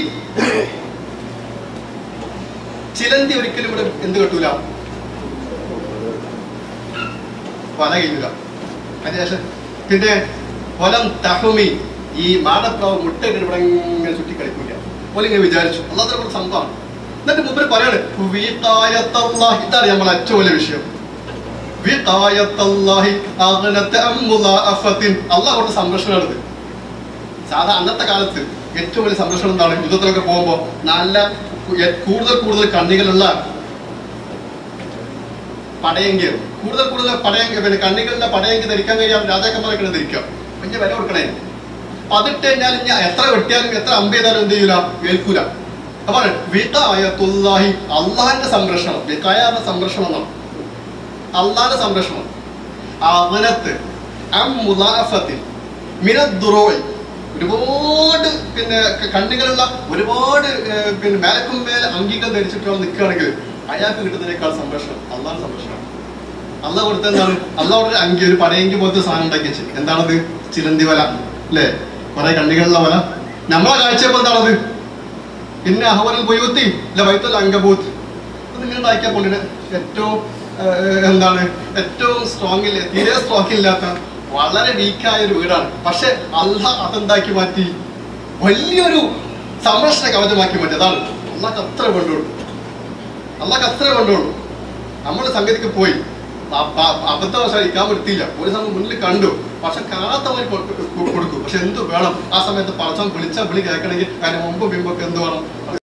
ചിലന്തി ഒരിക്കലും ഇവിടെ എന്ത് കെട്ടൂല വല കഴിയൂല അതിനുശേഷം പിന്നെ വലം തഹുമി ഈ മാടപ്രാവ് മുട്ടയിട്ട് ഇവിടെ ഇങ്ങനെ ചുറ്റി കളിക്കൂല പോലെ ഇങ്ങനെ വിചാരിച്ചു അല്ലാത്ത ഒരു സംഭവമാണ് എന്നിട്ട് മുമ്പിൽ പറയാണ് "വിഖായത്തല്ലാഹി." ഇതാണ് നമ്മളെ ഏറ്റവും വലിയ വിഷയം വിഖായത്തല്ലാഹി അഗ്നത അം മുളാഅഫത്തിൻ. അള്ളാഹ് കൊടുത്ത സംരക്ഷണമാണിത് സാധാ അന്നത്തെ കാലത്ത് ഏറ്റവും വലിയ സംരക്ഷണം എന്താണ് യുദ്ധത്തിലൊക്കെ പോകുമ്പോൾ നല്ല കു- കൂടുതൽ കൂടുതൽ കണ്ണികളുള്ള പടയെങ്കിൽ കൂടുതൽ കൂടുതൽ പടയെങ്കിൽ പിന്നെ കണ്ണികളുടെ പടയെങ്കിൽ ധരിക്കാൻ കഴിയാൻ രാജാക്കന്മാരൊക്കെ ധരിക്കാം വലിയ വില കൊടുക്കണേ അതിട്ട് കഴിഞ്ഞാൽ ഇനി എത്ര വെട്ടിയാലും എത്ര അമ്പ് ചെയ്താലും എന്ത് ചെയ്യൂല ഏൽക്കൂല അപ്പൊ വിഖായത്തുല്ലാഹി അള്ളാഹിന്റെ സംരക്ഷണം വിഖായ സംരക്ഷണം എന്നാണ് അള്ളാഹിന്റെ സംരക്ഷണം അവനത്ത് അം മുലാഫത്തിൽ മിനദ്ദുറോയി ഒരുപാട് പിന്നെ ക- കണ്ണികളുള്ള ഒരുപാട് ഏർ, പിന്നെ മേലക്കും മേൽ അങ്കികൾ ധരിച്ചിട്ട് നിൽക്കുകയാണെങ്കിൽ അയാൾക്ക് കിട്ടുന്നതിനേക്കാൾ സംരക്ഷണം അള്ളാഹ് സംരക്ഷണം അള്ളാഹ് കൊടുത്ത എന്താണ് അള്ളാഹ് ഒരു അങ്കി ഒരു പടയങ്കി പോലത്തെ സാധനം ഉണ്ടാക്കി വെച്ചു എന്താണത് ചിലന്തി വല അല്ലേ കുറെ കണ്ണികളുള്ള വല നമ്മളെ കാഴ്ചയപ്പോ എന്താണത് പിന്നെ അഹവറിൽ പൊയ്യുത്തി ഇല്ല വൈത്തല്ല അങ്കബൂത്ത് അത് നിങ്ങൾ ഉണ്ടാക്കിയാൽ പോലെ ഏറ്റവും ഏഹ്, എന്താണ് ഏറ്റവും സ്ട്രോങ് ഇല്ല തീരെ സ്ട്രോങ് ഇല്ലാത്ത വളരെ വീക്കായ ഒരു വീടാണ് പക്ഷെ അള്ളാഹ് അതെന്താക്കി മാറ്റി വലിയൊരു സംരക്ഷണ കവചമാക്കി മാറ്റി അതാണ് അള്ളാഹ് അത്ര കൊണ്ടുള്ളൂ അള്ളാഹ് അത്ര കൊണ്ടുള്ളൂ നമ്മൾ സംഗതിക്ക് പോയി അ- അ- അബദ്ധവശാൽ ഇരിക്കാൻ പറ്റിയില്ല ഒരു സമയം മുന്നിൽ കണ്ടു പക്ഷെ കാണാത്തവർ കൊടുക്കും പക്ഷെ എന്ത് വേണം ആ സമയത്ത് പടച്ചവൻ വിളിച്ചാൽ വിളി കേൾക്കണമെങ്കിൽ അതിന് മുമ്പ് ബിംബൊക്കെ എന്ത് വേണം